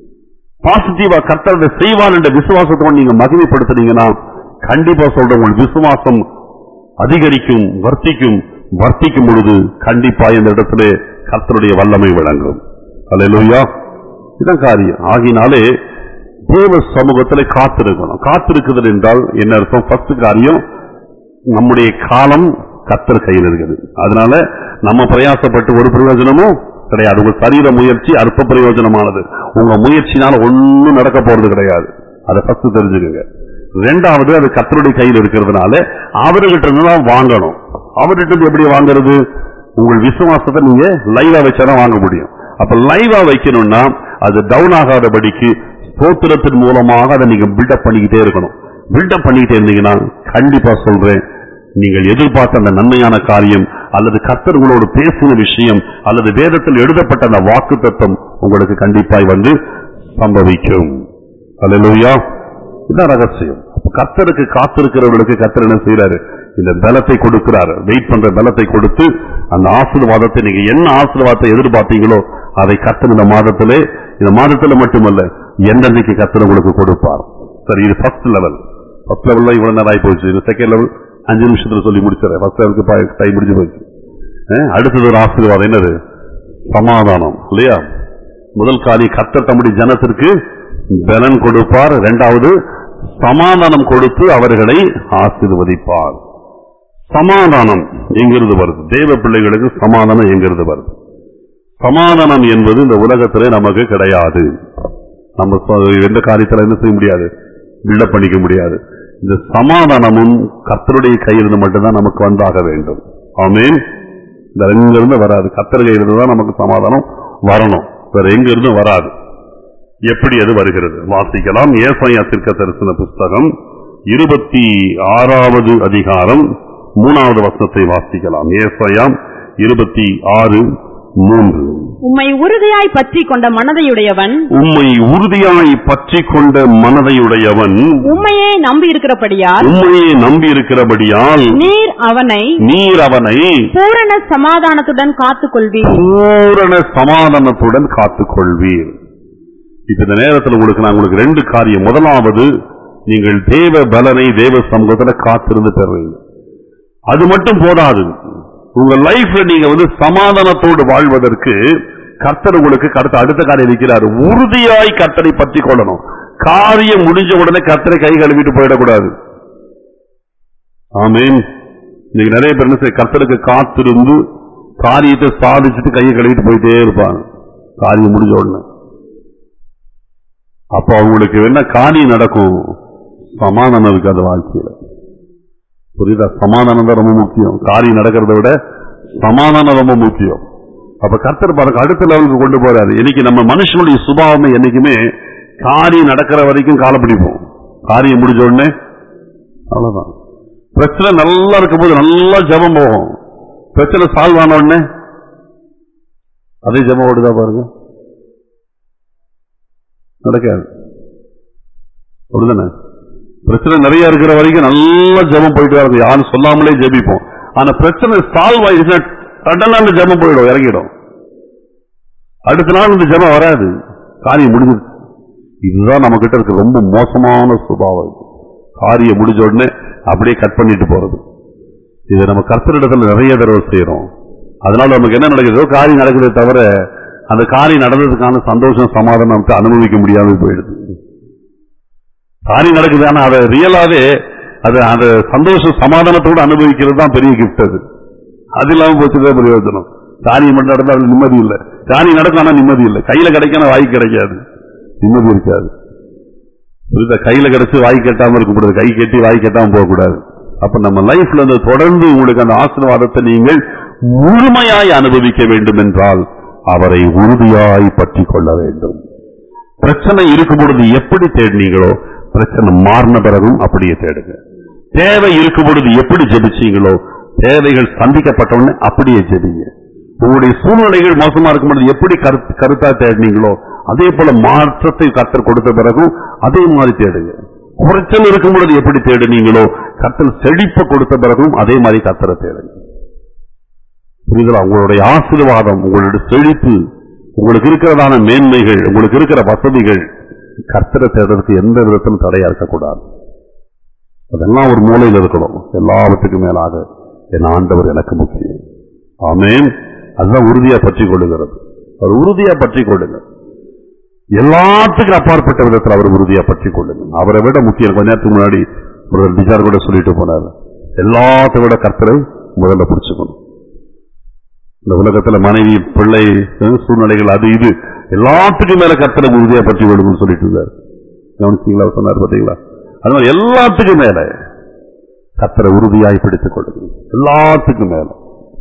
பாசிட்டிவா கர்த்தர் செய்வான் என்ற விசுவாசத்தோடு நீங்க மகிமைப்படுத்துனீங்கன்னா கண்டிப்பா சொல்றேன் உங்கள் விசுவாசம் அதிகரிக்கும் வர்த்திக்கும் வர்த்திக்கும் பொழுது கண்டிப்பா இந்த இடத்துல கர்த்தருடைய வல்லமை விளங்கும் அல்லேலூயா இதான் காரியம் ஆகினாலே தேவ சமூகத்தில் காத்திருக்கணும் காத்திருக்குதல் என்றால் என்ன அர்த்தம் ஃபர்ஸ்ட் காரியம் நம்முடைய காலம் கத்தர் கையில் இருக்குது அதனால நம்ம பிரயாசப்பட்டு ஒரு பிரயோஜனமும் கிடையாது உங்க சரீர முயற்சி அற்ப பிரயோஜனமானது உங்க முயற்சினால ஒண்ணும் நடக்க போறது கிடையாது அதை ஃபர்ஸ்ட் தெரிஞ்சுக்கங்க ரெண்டாவது அது கத்தருடைய கையில் இருக்கிறதுனால அவர்கிட்ட இருந்து தான் வாங்கணும் அவர்கிட்ட இருந்து எப்படி வாங்குறது உங்கள் விசுவாசத்தை நீங்க லைவா வச்சாதான் வாங்க முடியும் அப்ப லைவா வைக்கணும்னா அது டவுன் ஆகாதபடிக்கு ஸ்தோத்திரத்தின் மூலமாக அதை நீங்க பில்டப் பண்ணிக்கிட்டே இருக்கணும் பில்டப் பண்ணிக்கிட்டே இருந்தீங்கன்னா கண்டிப்பா சொல்றேன் நீங்கள் எதிர்பார்த்த அந்த நன்மையான காரியம் அல்லது கர்த்தர் உங்களோடு பேசின விஷயம் அல்லது வேதத்தில் எழுதப்பட்ட அந்த வாக்கு தத்துவம் உங்களுக்கு கண்டிப்பாய் வந்து சம்பவிக்கும் அல்லேலூயா இதுதான் ரகசியம் அப்ப கர்த்தருக்கு காத்திருக்கிறவர்களுக்கு கர்த்தர் என்ன செய்யறாரு இந்த பலத்தை கொடுக்கிறாரு வெயிட் பண்ற பலத்தை கொடுத்து அந்த ஆசீர்வாதத்தை நீங்க என்ன ஆசீர்வாதத்தை எதிர்பார்த்தீங்களோ அதை கர்த்தர் இந்த மாதத்திலே இந்த மாதத்துல மட்டுமல்ல என்னன்னைக்கு கர்த்தர் உங்களுக்கு கொடுப்பார் சரி இது ஃபர்ஸ்ட் லெவல் ஃபர்ஸ்ட் லெவல்ல இவ்வளவு நேரம் ஆகி போச்சு இது செகண்ட் லெவல் அஞ்சு நிமிஷத்துல சொல்லி முடிச்சிடறேன் ஃபர்ஸ்ட் லெவலுக்கு டைம் முடிஞ்சு போச்சு அஹ், அடுத்தது ஒரு ஆசீர்வாதம் என்னது சமாதானம் இல்லையா முதல் காலி கர்த்தர் தம்முடைய ஜனத்திற்கு பலன் கொடுப்பார் இரண்டாவது சமாதானம் கொடுத்து அவர்களை ஆசீர்வதிப்பார் சமாதானம் எங்கிருந்து வருது தேவ பிள்ளைகளுக்கு சமாதானம் எங்கிருந்து வருது சமாதானம் என்பது இந்த உலகத்திலே நமக்கு கிடையாது நம்ம சொ- எந்த காரியத்துல என்ன செய்ய முடியாது பில்டப் பண்ணிக்க முடியாது இந்த சமாதானமும் கர்த்தருடைய கையிலிருந்து மட்டும்தான் நமக்கு வந்தாக வேண்டும் ஆமென் இந்த எங்கிருந்து வராது கர்த்தர் கையிலிருந்து தான் நமக்கு சமாதானம் வரணும் வேற எங்க இருந்து வராது எப்படி அது வருகிறது வாசிக்கலாம் ஏசாயா தீர்க்க தரிசன புஸ்தகம் இருபத்தி ஆறாவது அதிகாரம் மூணாவது வசனத்தை வாசிக்கலாம் ஏசாயா இருபத்தி ஆறு மூன்று உம்மை உறுதியாய் பற்றி கொண்ட மனதையுடையவன் உம்மை உறுதியாய் பற்றி கொண்ட மனதையுடையவன் உம்மையே நம்பி இருக்கிறபடியால் உம்மையே நம்பியிருக்கிறபடியால் நீர் அவனை நீர் அவனை பூரண சமாதானத்துடன் காத்துக் கொள்வீர் பூரண சமாதானத்துடன் காத்துக் கொள்வீர் இப்ப இந்த நேரத்தில் உங்களுக்கு நான் உங்களுக்கு ரெண்டு காரியம் முதலாவது நீங்கள் தேவ பலனை தேவ சமூகத்துல காத்திருந்து பெறுவீங்க அது மட்டும் போதாது உங்க லைஃப்ல நீங்க வந்து சமாதானத்தோடு வாழ்வதற்கு கர்த்தர் உங்களுக்கு கருத்து அடுத்த காரியம் இருக்கிறார் உறுதியாய் கர்த்தரை பற்றி கொள்ளணும் காரியம் முடிஞ்ச உடனே கர்த்தரை கை கழுவிட்டு போயிடக்கூடாது ஆமீன் இன்னைக்கு நிறைய பேர் என்ன செய்ய கர்த்தருக்கு காத்திருந்து காரியத்தை சாதிச்சுட்டு கையை கழுவிட்டு போயிட்டே இருப்பாங்க காரியம் முடிஞ்ச உடனே அப்ப அவங்களுக்கு என்ன காரியம் நடக்கும் சமாதானம் இருக்காது வாழ்க்கையில புரியுதா சமாதானம் தான் ரொம்ப முக்கியம் காரியம் நடக்கிறத விட சமாதானம் ரொம்ப முக்கியம் அப்ப கர்த்தர் பாருங்க அடுத்த லெவலுக்கு கொண்டு போறாரு இன்னைக்கு நம்ம மனுஷனுடைய சுபாவமே என்னைக்குமே காரியம் நடக்கிற வரைக்கும் காலை பிடிப்போம் காரியம் முடிஞ்ச உடனே அவ்வளவுதான் பிரச்சனை நல்லா இருக்கும்போது நல்லா ஜெபம் போகும் பிரச்சனை சால்வ் ஆன உடனே அதே ஜெபம் ஓடுதா பாருங்க நடக்காது அப்படிதானே பிரச்சனை நிறைய இருக்கிற வரைக்கும் நல்லா ஜெபம் போயிட்டு வருது யாரும் சொல்லாமலே ஜெபிப்போம் ஆனா பிரச்சனை சால்வ் ஆயிடுச்சுன்னா சடனா அந்த ஜெபம் போயிடும் இறங்கிடும் அடுத்த நாள் இந்த ஜெபம் வராது காரியம் முடிஞ்சிருச்சு இதுதான் நம்ம கிட்ட இருக்க ரொம்ப மோசமான சுபாவம் இது. காரியம் முடிஞ்ச உடனே அப்படியே கட் பண்ணிட்டு போறது இதை நம்ம கர்த்தரிடத்துல நிறைய தடவை செய்யறோம் அதனால நமக்கு என்ன நடக்குதோ காரியம் நடக்குதே தவிர அந்த காரியம் நடந்ததுக்கான சந்தோஷம் சமாதானம் நமக்கு அனுபவிக்க முடியாம போயிடுது காரியம் நடக்குது ஆனா அதை ரியலாவே அது அந்த சந்தோஷம் சமாதானத்தோடு அனுபவிக்கிறது தான் பெரிய கிஃப்ட் அது அது இல்லாம போச்சுதான் பிரயோஜனம் காரியம் மட்டும் நடந்தா அதுல நிம்மதி இல்லை காரியம் நடக்கும் ஆனா நிம்மதி இல்லை கையில கிடைக்காம வாய்க்கு கிடைக்காது நிம்மதி இருக்காது புரியுதா கையில கிடைச்சு வாய் கட்டாம இருக்கக்கூடாது கை கட்டி வாய் கட்டாம போகக்கூடாது அப்ப நம்ம லைஃப்ல இந்த தொடர்ந்து உங்களுக்கு அந்த ஆசீர்வாதத்தை நீங்கள் முழுமையாய் அனுபவிக்க வேண்டும் என்றால் அவரை உறுதியாய் பற்றி கொள்ள வேண்டும் பிரச்சனை இருக்கும் பொழுது எப்படி தேடினீங்களோ பிரச்சனை மாறின பிறகும் அப்படியே தேடுங்க தேவை இருக்கும் பொழுது எப்படி ஜெபிச்சீங்களோ தேவைகள் சந்திக்கப்பட்ட உடனே அப்படியே ஜெபிங்க உங்களுடைய சூழ்நிலைகள் மோசமா இருக்கும் பொழுது எப்படி கருத்து கருத்தா தேடினீங்களோ அதே போல மாற்றத்தை கத்தர் கொடுத்த பிறகும் அதே மாதிரி தேடுங்க குறைச்சல் இருக்கும் பொழுது எப்படி தேடுனீங்களோ கத்தல் செழிப்ப கொடுத்த பிறகும் அதே மாதிரி கத்தரை தேடுங்க புரியுதா உங்களுடைய ஆசீர்வாதம் உங்களுடைய செழிப்பு உங்களுக்கு இருக்கிறதான மேன்மைகள் உங்களுக்கு இருக்கிற வசதிகள் கர்த்தரை தேடுறதுக்கு எந்த விதத்திலும் தடையா இருக்கக்கூடாது அதெல்லாம் ஒரு மூலையில் இருக்கணும் எல்லாவற்றுக்கும் மேலாக என் ஆண்டவர் எனக்கு முக்கியம் ஆமென் அதுதான் உறுதியா பற்றி கொள்ளுகிறது அவர் உறுதியா பற்றி கொள்ளுங்க எல்லாத்துக்கும் அப்பாற்பட்ட விதத்தில் அவர் உறுதியா பற்றி கொள்ளுங்க அவரை விட முக்கியம் கொஞ்ச நேரத்துக்கு முன்னாடி ஒரு டிசார் கூட சொல்லிட்டு போனார் எல்லாத்தை விட கர்த்தரை முதல்ல பிடிச்சுக்கணும் இந்த உலகத்துல மனைவி பிள்ளை அஹ், சூழ்நிலைகள் அது இது எல்லாத்துக்கும் மேல கர்த்தரை உறுதியா பற்றி கொள்ளுங்கன்னு சொல்லிட்டு இருந்தார் கவனிச்சீங்களா அவர் சொன்னார் பாத்தீங்களா அது மாதிரி எல்லாத்துக்கும் மேல கர்த்தரை உறுதியாய் பிடித்துக் கொள்ளுங்க எல்லாத்துக்கும் மேல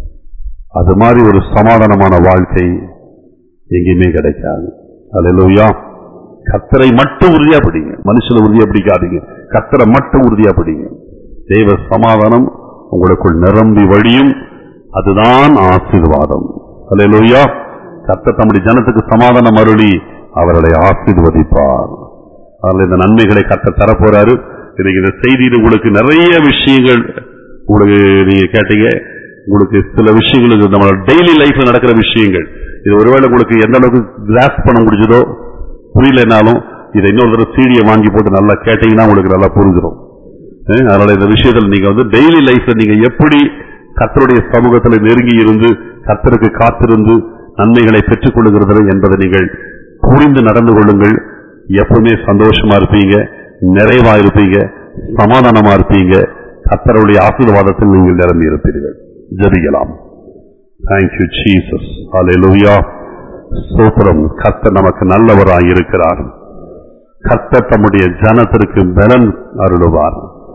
அது மாதிரி ஒரு சமாதானமான வாழ்க்கை எங்கேயுமே கிடைக்காது அல்லேலூயா கத்தரை மட்டும் உறுதியா பிடிங்க மனுஷனை உறுதியா பிடிக்காதீங்க கத்தரை மட்டும் உறுதியா பிடிங்க தெய்வ சமாதானம் உங்களுக்குள் நிரம்பி வழியும் அதுதான் ஆசீர்வாதம் அல்லேலூயா கத்தர் தம்முடைய ஜனத்துக்கு சமாதானம் அருளி அவர்களை ஆசீர்வதிப்பார் அதனால இந்த நன்மைகளை கத்த தரப்போறாரு இன்னைக்கு இந்த செய்தியில் உங்களுக்கு நிறைய விஷயங்கள் உங்களுக்கு நீங்க கேட்டீங்க உங்களுக்கு சில விஷயங்கள் இது நம்ம டெய்லி லைஃப்ல நடக்கிற விஷயங்கள் இது ஒருவேளை உங்களுக்கு எந்த அளவுக்கு கிராஸ் பண்ண முடிஞ்சதோ புரியலனாலும் இதை இன்னொரு தடவை சீடியை வாங்கி போட்டு நல்லா கேட்டீங்கன்னா உங்களுக்கு நல்லா புரிஞ்சிடும் அஹ் அதனால இந்த விஷயத்தில் நீங்க வந்து டெய்லி லைஃப்ல நீங்க எப்படி கர்த்தருடைய சமூகத்தில் நெருங்கி இருந்து கர்த்தருக்கு காத்திருந்து நன்மைகளை பெற்றுக் கொள்ளுகிறது என்பதை நீங்கள் புரிந்து நடந்து கொள்ளுங்கள் எப்பவுமே சந்தோஷமா இருப்பீங்க நிறைவா இருப்பீங்க சமாதானமா இருப்பீங்க கர்த்தருடைய ஆசீர்வாதத்தில் நீங்கள் நிரம்பி இருப்பீர்கள் ஜெபிக்கலாம் தேங்க்யூ ஜீசஸ் ஹalleluya சூத்திரம் கர்த்தர் நமக்கு நல்லவராய் இருக்கிறார் கர்த்தர் தம்முடைய ஜனத்திற்கு பலன் அருளுவார்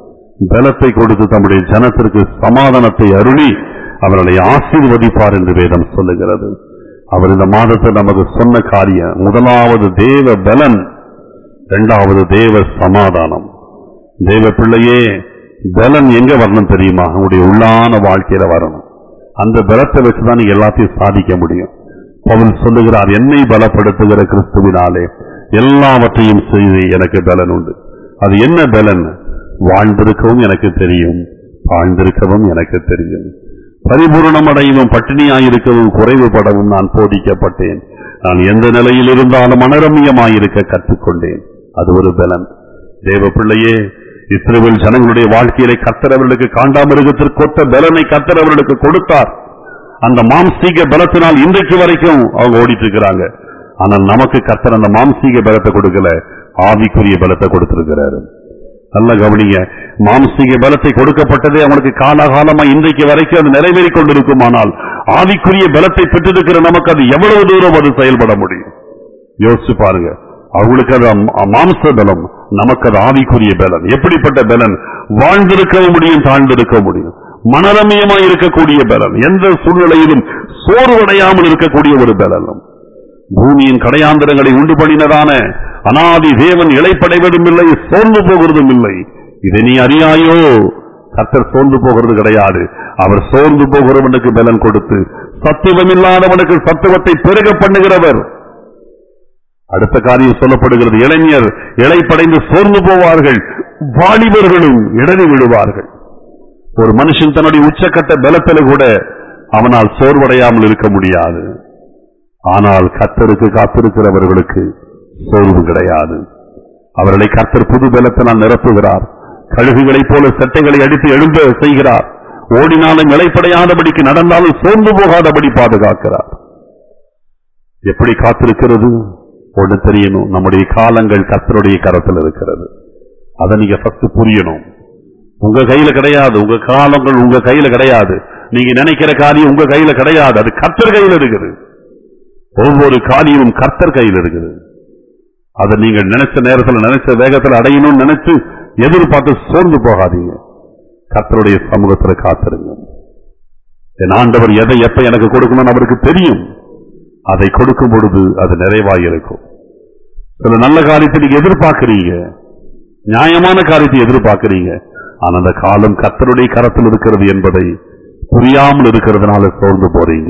பலத்தை கொடுத்து தம்முடைய ஜனத்திற்கு சமாதானத்தை அருளி அவர்களை ஆசீர்வதிப்பார் என்று வேதம் சொல்லுகிறது அவர் இந்த மாதத்தில் நமக்கு சொன்ன காரியம் முதலாவது தேவ பலன் இரண்டாவது தேவ சமாதானம் தேவ பிள்ளையே பலன் எங்க வரணும் தெரியுமா உங்களுடைய உள்ளான வாழ்க்கையில வரணும் அந்த பலத்தை வச்சுதான் நீங்க எல்லாத்தையும் சாதிக்க முடியும் பவுல் சொல்லுகிறார் என்னை பலப்படுத்துகிற கிறிஸ்துவினாலே எல்லாவற்றையும் செய்து எனக்கு பலன் உண்டு அது என்ன பலன் வாழ்ந்திருக்கவும் எனக்கு தெரியும் வாழ்ந்திருக்கவும் எனக்கு தெரியும் பரிபூரணம் அடையவும் பட்டினியாயிருக்கவும் குறைவுபடவும் நான் போதிக்கப்பட்டேன் நான் எந்த நிலையில் இருந்தாலும் மனரமியமாயிருக்க கற்றுக்கொண்டேன் அது ஒரு பலன் தேவ பிள்ளையே இஸ்ரேல் ஜனங்களுடைய வாழ்க்கையிலே கத்தர் அவர்களுக்கு காண்டாமிருகத்திற்கொத்த பலனை கத்தர் அவர்களுக்கு கொடுத்தார் அந்த மாம்சீக பலத்தினால் இன்றைக்கு வரைக்கும் அவங்க ஓடிட்டு இருக்கிறாங்க ஆனால் நமக்கு கத்தர் அந்த மாம்சீக பலத்தை கொடுக்கல ஆவிக்குரிய பலத்தை கொடுத்திருக்கிறாரு நல்ல கவனிங்க மாம்சீக பலத்தை கொடுக்கப்பட்டதே அவனுக்கு காலாகாலமா இன்றைக்கு வரைக்கும் அது நிறைவேறிக் கொண்டிருக்குமானால் ஆவிக்குரிய பலத்தை பெற்றிருக்கிற நமக்கு அது எவ்வளவு தூரம் அது செயல்பட முடியும் யோசிச்சு பாருங்க அவங்களுக்கு அது அம்- மாம்ச பலம் நமக்கு அது ஆவிக்குரிய பலன் எப்படிப்பட்ட பலன் வாழ்ந்திருக்கவும் முடியும் தாழ்ந்திருக்க முடியும் மனரமியமா இருக்கக்கூடிய பலன் எந்த சூழ்நிலையிலும் சோர்வடையாமல் இருக்கக்கூடிய ஒரு பலனும் பூமியின் கடையாந்திரங்களை உண்டு பண்ணினதான அனாதி தேவன் இழைப்படைவதும் இல்லை சோர்ந்து போகிறதும் இல்லை இதை நீ அறியாயோ கர்த்தர் சோர்ந்து போகிறது கிடையாது அவர் சோர்ந்து போகிறவனுக்கு பலன் கொடுத்து சத்துவம் இல்லாதவனுக்கு சத்துவத்தை பெருக பண்ணுகிறவர் அடுத்த காரியம் சொல்லப்படுகிறது இளைஞர் இழைப்படைந்து சோர்ந்து போவார்கள் வாலிபர்களும் இடறி விடுவார்கள் ஒரு மனுஷன் தன்னுடைய உச்சக்கட்ட பலத்தில் கூட அவனால் சோர்வடையாமல் இருக்க முடியாது ஆனால் கர்த்தருக்கு காத்திருக்கிறவர்களுக்கு சோர்வு கிடையாது அவர்களை கர்த்தர் புது பலத்தினால் நிரப்புகிறார் கழுகுகளைப் போல சட்டைகளை அடித்து எழும்ப செய்கிறார் ஓடினாலும் இலைப்படையாதபடிக்கு நடந்தாலும் சோர்ந்து போகாதபடி பாதுகாக்கிறார் எப்படி காத்திருக்கிறது ஒன்று தெரியணும் நம்முடைய காலங்கள் கர்த்தருடைய கரத்தில் இருக்கிறது அதை நீங்க ஃபர்ஸ்ட் புரியணும் உங்க கையில கிடையாது உங்க காலங்கள் உங்க கையில கிடையாது நீங்க நினைக்கிற காரியம் உங்க கையில கிடையாது அது கர்த்தர் கையில இருக்குது ஒவ்வொரு காரியமும் கர்த்தர் கையில் இருக்குது அதை நீங்க நினைச்ச நேரத்துல நினைச்ச வேகத்துல அடையணும்னு நினைச்சு எதிர்பார்த்து சோர்ந்து போகாதீங்க கர்த்தருடைய சமூகத்துல காத்திருங்க என் ஆண்டவர் எதை எப்ப எனக்கு கொடுக்கணும்னு அவருக்கு தெரியும் அதை கொடுக்கும் பொழுது அது நிறைவாக இருக்கும் சில நல்ல காரியத்தை நீங்க எதிர்பார்க்கிறீங்க நியாயமான காரியத்தை எதிர்பார்க்கிறீங்க ஆனா அந்த காலம் கர்த்தருடைய கரத்தில் இருக்கிறது என்பதை புரியாமல் இருக்கிறதுனால சோர்ந்து போறீங்க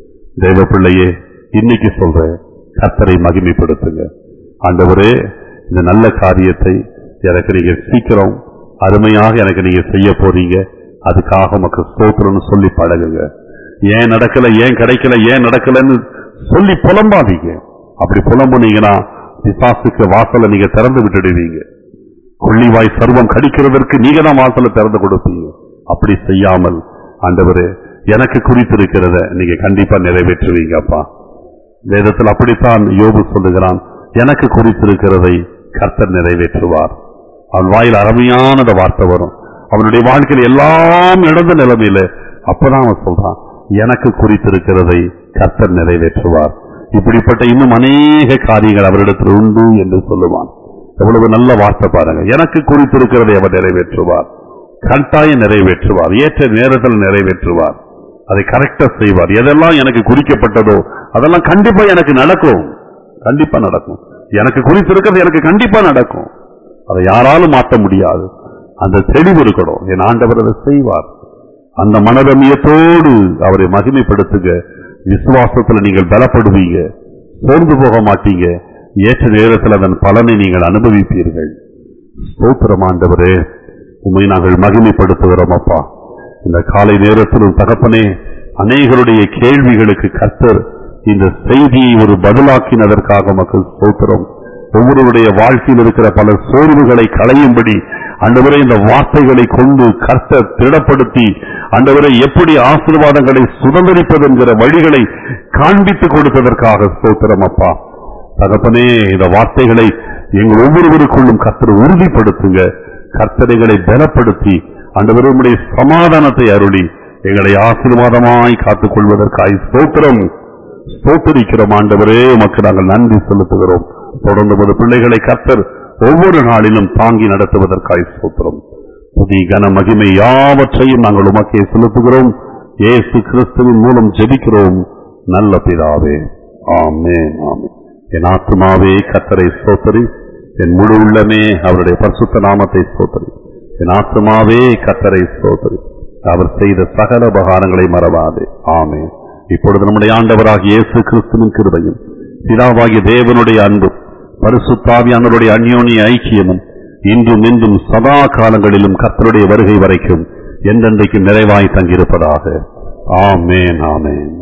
தேவ பிள்ளையே இன்னைக்கு சொல்றேன் கர்த்தரை மகிமைப்படுத்துங்க ஆண்டவரே இந்த நல்ல காரியத்தை எனக்கு நீங்க சீக்கிரம் அருமையாக எனக்கு நீங்க செய்ய போறீங்க அதுக்காக உமக்கு ஸ்தோத்திரம்னு சொல்லி பழகுங்க ஏன் நடக்கல ஏன் கிடைக்கல ஏன் நடக்கலன்னு சொல்லி புலம்பாதீங்க அப்படி புலம்புனீங்கன்னா பிசாசுக்கு வாசலை நீங்க திறந்து விட்டுடுவீங்க கொள்ளிவாய் சர்வம் கடிக்கிறதற்கு நீங்க தான் வாசலை திறந்து கொடுப்பீங்க அப்படி செய்யாமல் ஆண்டவரே எனக்கு குறித்திருக்கிறத நீங்க கண்டிப்பா நிறைவேற்றுவீங்க அப்பா வேதத்தில் அப்படித்தான் யோபு சொல்லுகிறான் எனக்கு குறித்திருக்கிறதை கர்த்தர் நிறைவேற்றுவார் அவன் வாயில் அருமையானத வார்த்தை வரும் அவனுடைய வாழ்க்கையில் எல்லாம் நடந்த நிலைமையில அப்பதான் அவன் சொல்றான் எனக்கு குறித்திருக்கிறதை கர்த்தர் நிறைவேற்றுவார் இப்படிப்பட்ட இன்னும் அநேக காரியங்கள் அவரிடத்தில் உண்டு என்று சொல்லுவான் எவ்வளவு நல்ல வார்த்தை பாருங்க எனக்கு குறித்திருக்கிறதை அவர் நிறைவேற்றுவார் கட்டாயம் நிறைவேற்றுவார் ஏற்ற நேரத்தில் நிறைவேற்றுவார் அதை கரெக்டா செய்வார் எதெல்லாம் எனக்கு குறிக்கப்பட்டதோ அதெல்லாம் கண்டிப்பா எனக்கு நடக்கும் கண்டிப்பா நடக்கும் எனக்கு குறித்திருக்கிறது எனக்கு கண்டிப்பா நடக்கும் அதை யாராலும் மாற்ற முடியாது அந்த தெளிவு இருக்கணும் என் ஆண்டவர் அதை செய்வார் அந்த மனரமியத்தோடு அவரை மகிமைப்படுத்துங்க விசுவாசத்துல நீங்கள் பலப்படுவீங்க சோர்ந்து போக மாட்டீங்க ஏற்ற நேரத்தில் அதன் பலனை நீங்கள் அனுபவிப்பீர்கள் ஸ்தோத்திரம் ஆண்டவரே உண்மை நாங்கள் மகிமைப்படுத்துகிறோம் அப்பா இந்த காலை நேரத்திலும் தகப்பனே அநேகருடைய கேள்விகளுக்கு கர்த்தர் இந்த செய்தியை ஒரு பதிலாக்கினதற்காக மக்கள் ஸ்தோத்திரம் ஒவ்வொருவருடைய வாழ்க்கையில் இருக்கிற பல சோர்வுகளை களையும்படி அண்டவரை இந்த வார்த்தைகளை கொண்டு கர்த்தர் திடப்படுத்தி அண்டவரை எப்படி ஆசீர்வாதங்களை சுதந்திரிப்பது என்கிற வழிகளை காண்பித்துக் கொடுத்ததற்காக ஸ்தோத்திரம் அப்பா தகப்பனே இந்த வார்த்தைகளை எங்கள் ஒவ்வொருவருக்குள்ளும் கர்த்தர் உறுதிப்படுத்துங்க கர்த்தரைகளை பலப்படுத்தி அண்டவருடைய சமாதானத்தை அருளி எங்களை ஆசீர்வாதமாய் காத்துக் கொள்வதற்காய் ஸ்தோத்திரம் ஸ்தோத்தரிக்கிறோம் ஆண்டவரே உமக்கு நாங்கள் நன்றி செலுத்துகிறோம் தொடர்ந்து உமது பிள்ளைகளை கர்த்தர் ஒவ்வொரு நாளிலும் தாங்கி நடத்துவதற்காய் ஸ்தோத்திரம் புதிய கன மகிமை யாவற்றையும் நாங்கள் உமக்கே செலுத்துகிறோம் இயேசு கிறிஸ்துவின் மூலம் ஜெபிக்கிறோம் நல்ல பிதாவே ஆமென் ஆமென் என் ஆத்மாவே கர்த்தரை ஸ்தோத்தரி என் முழு உள்ளமே அவருடைய பரிசுத்த நாமத்தை ஸ்தோத்தரி என் ஆத்மாவே கர்த்தரை ஸ்தோத்தரி அவர் செய்த சகல உபகாரங்களை மறவாதே ஆமென் இப்பொழுது நம்முடைய ஆண்டவராகிய இயேசு கிறிஸ்துவின் கிருபையும் பிதாவாகிய தேவனுடைய அன்பும் பரிசுத்தாவியானவருடைய அந்யோன்ய ஐக்கியமும் இன்றும் இன்றும் சதா காலங்களிலும் கர்த்தருடைய வருகை வரைக்கும் என்றென்றைக்கு நிறைவாய் தங்கியிருப்பதாக ஆமேன் ஆமேன்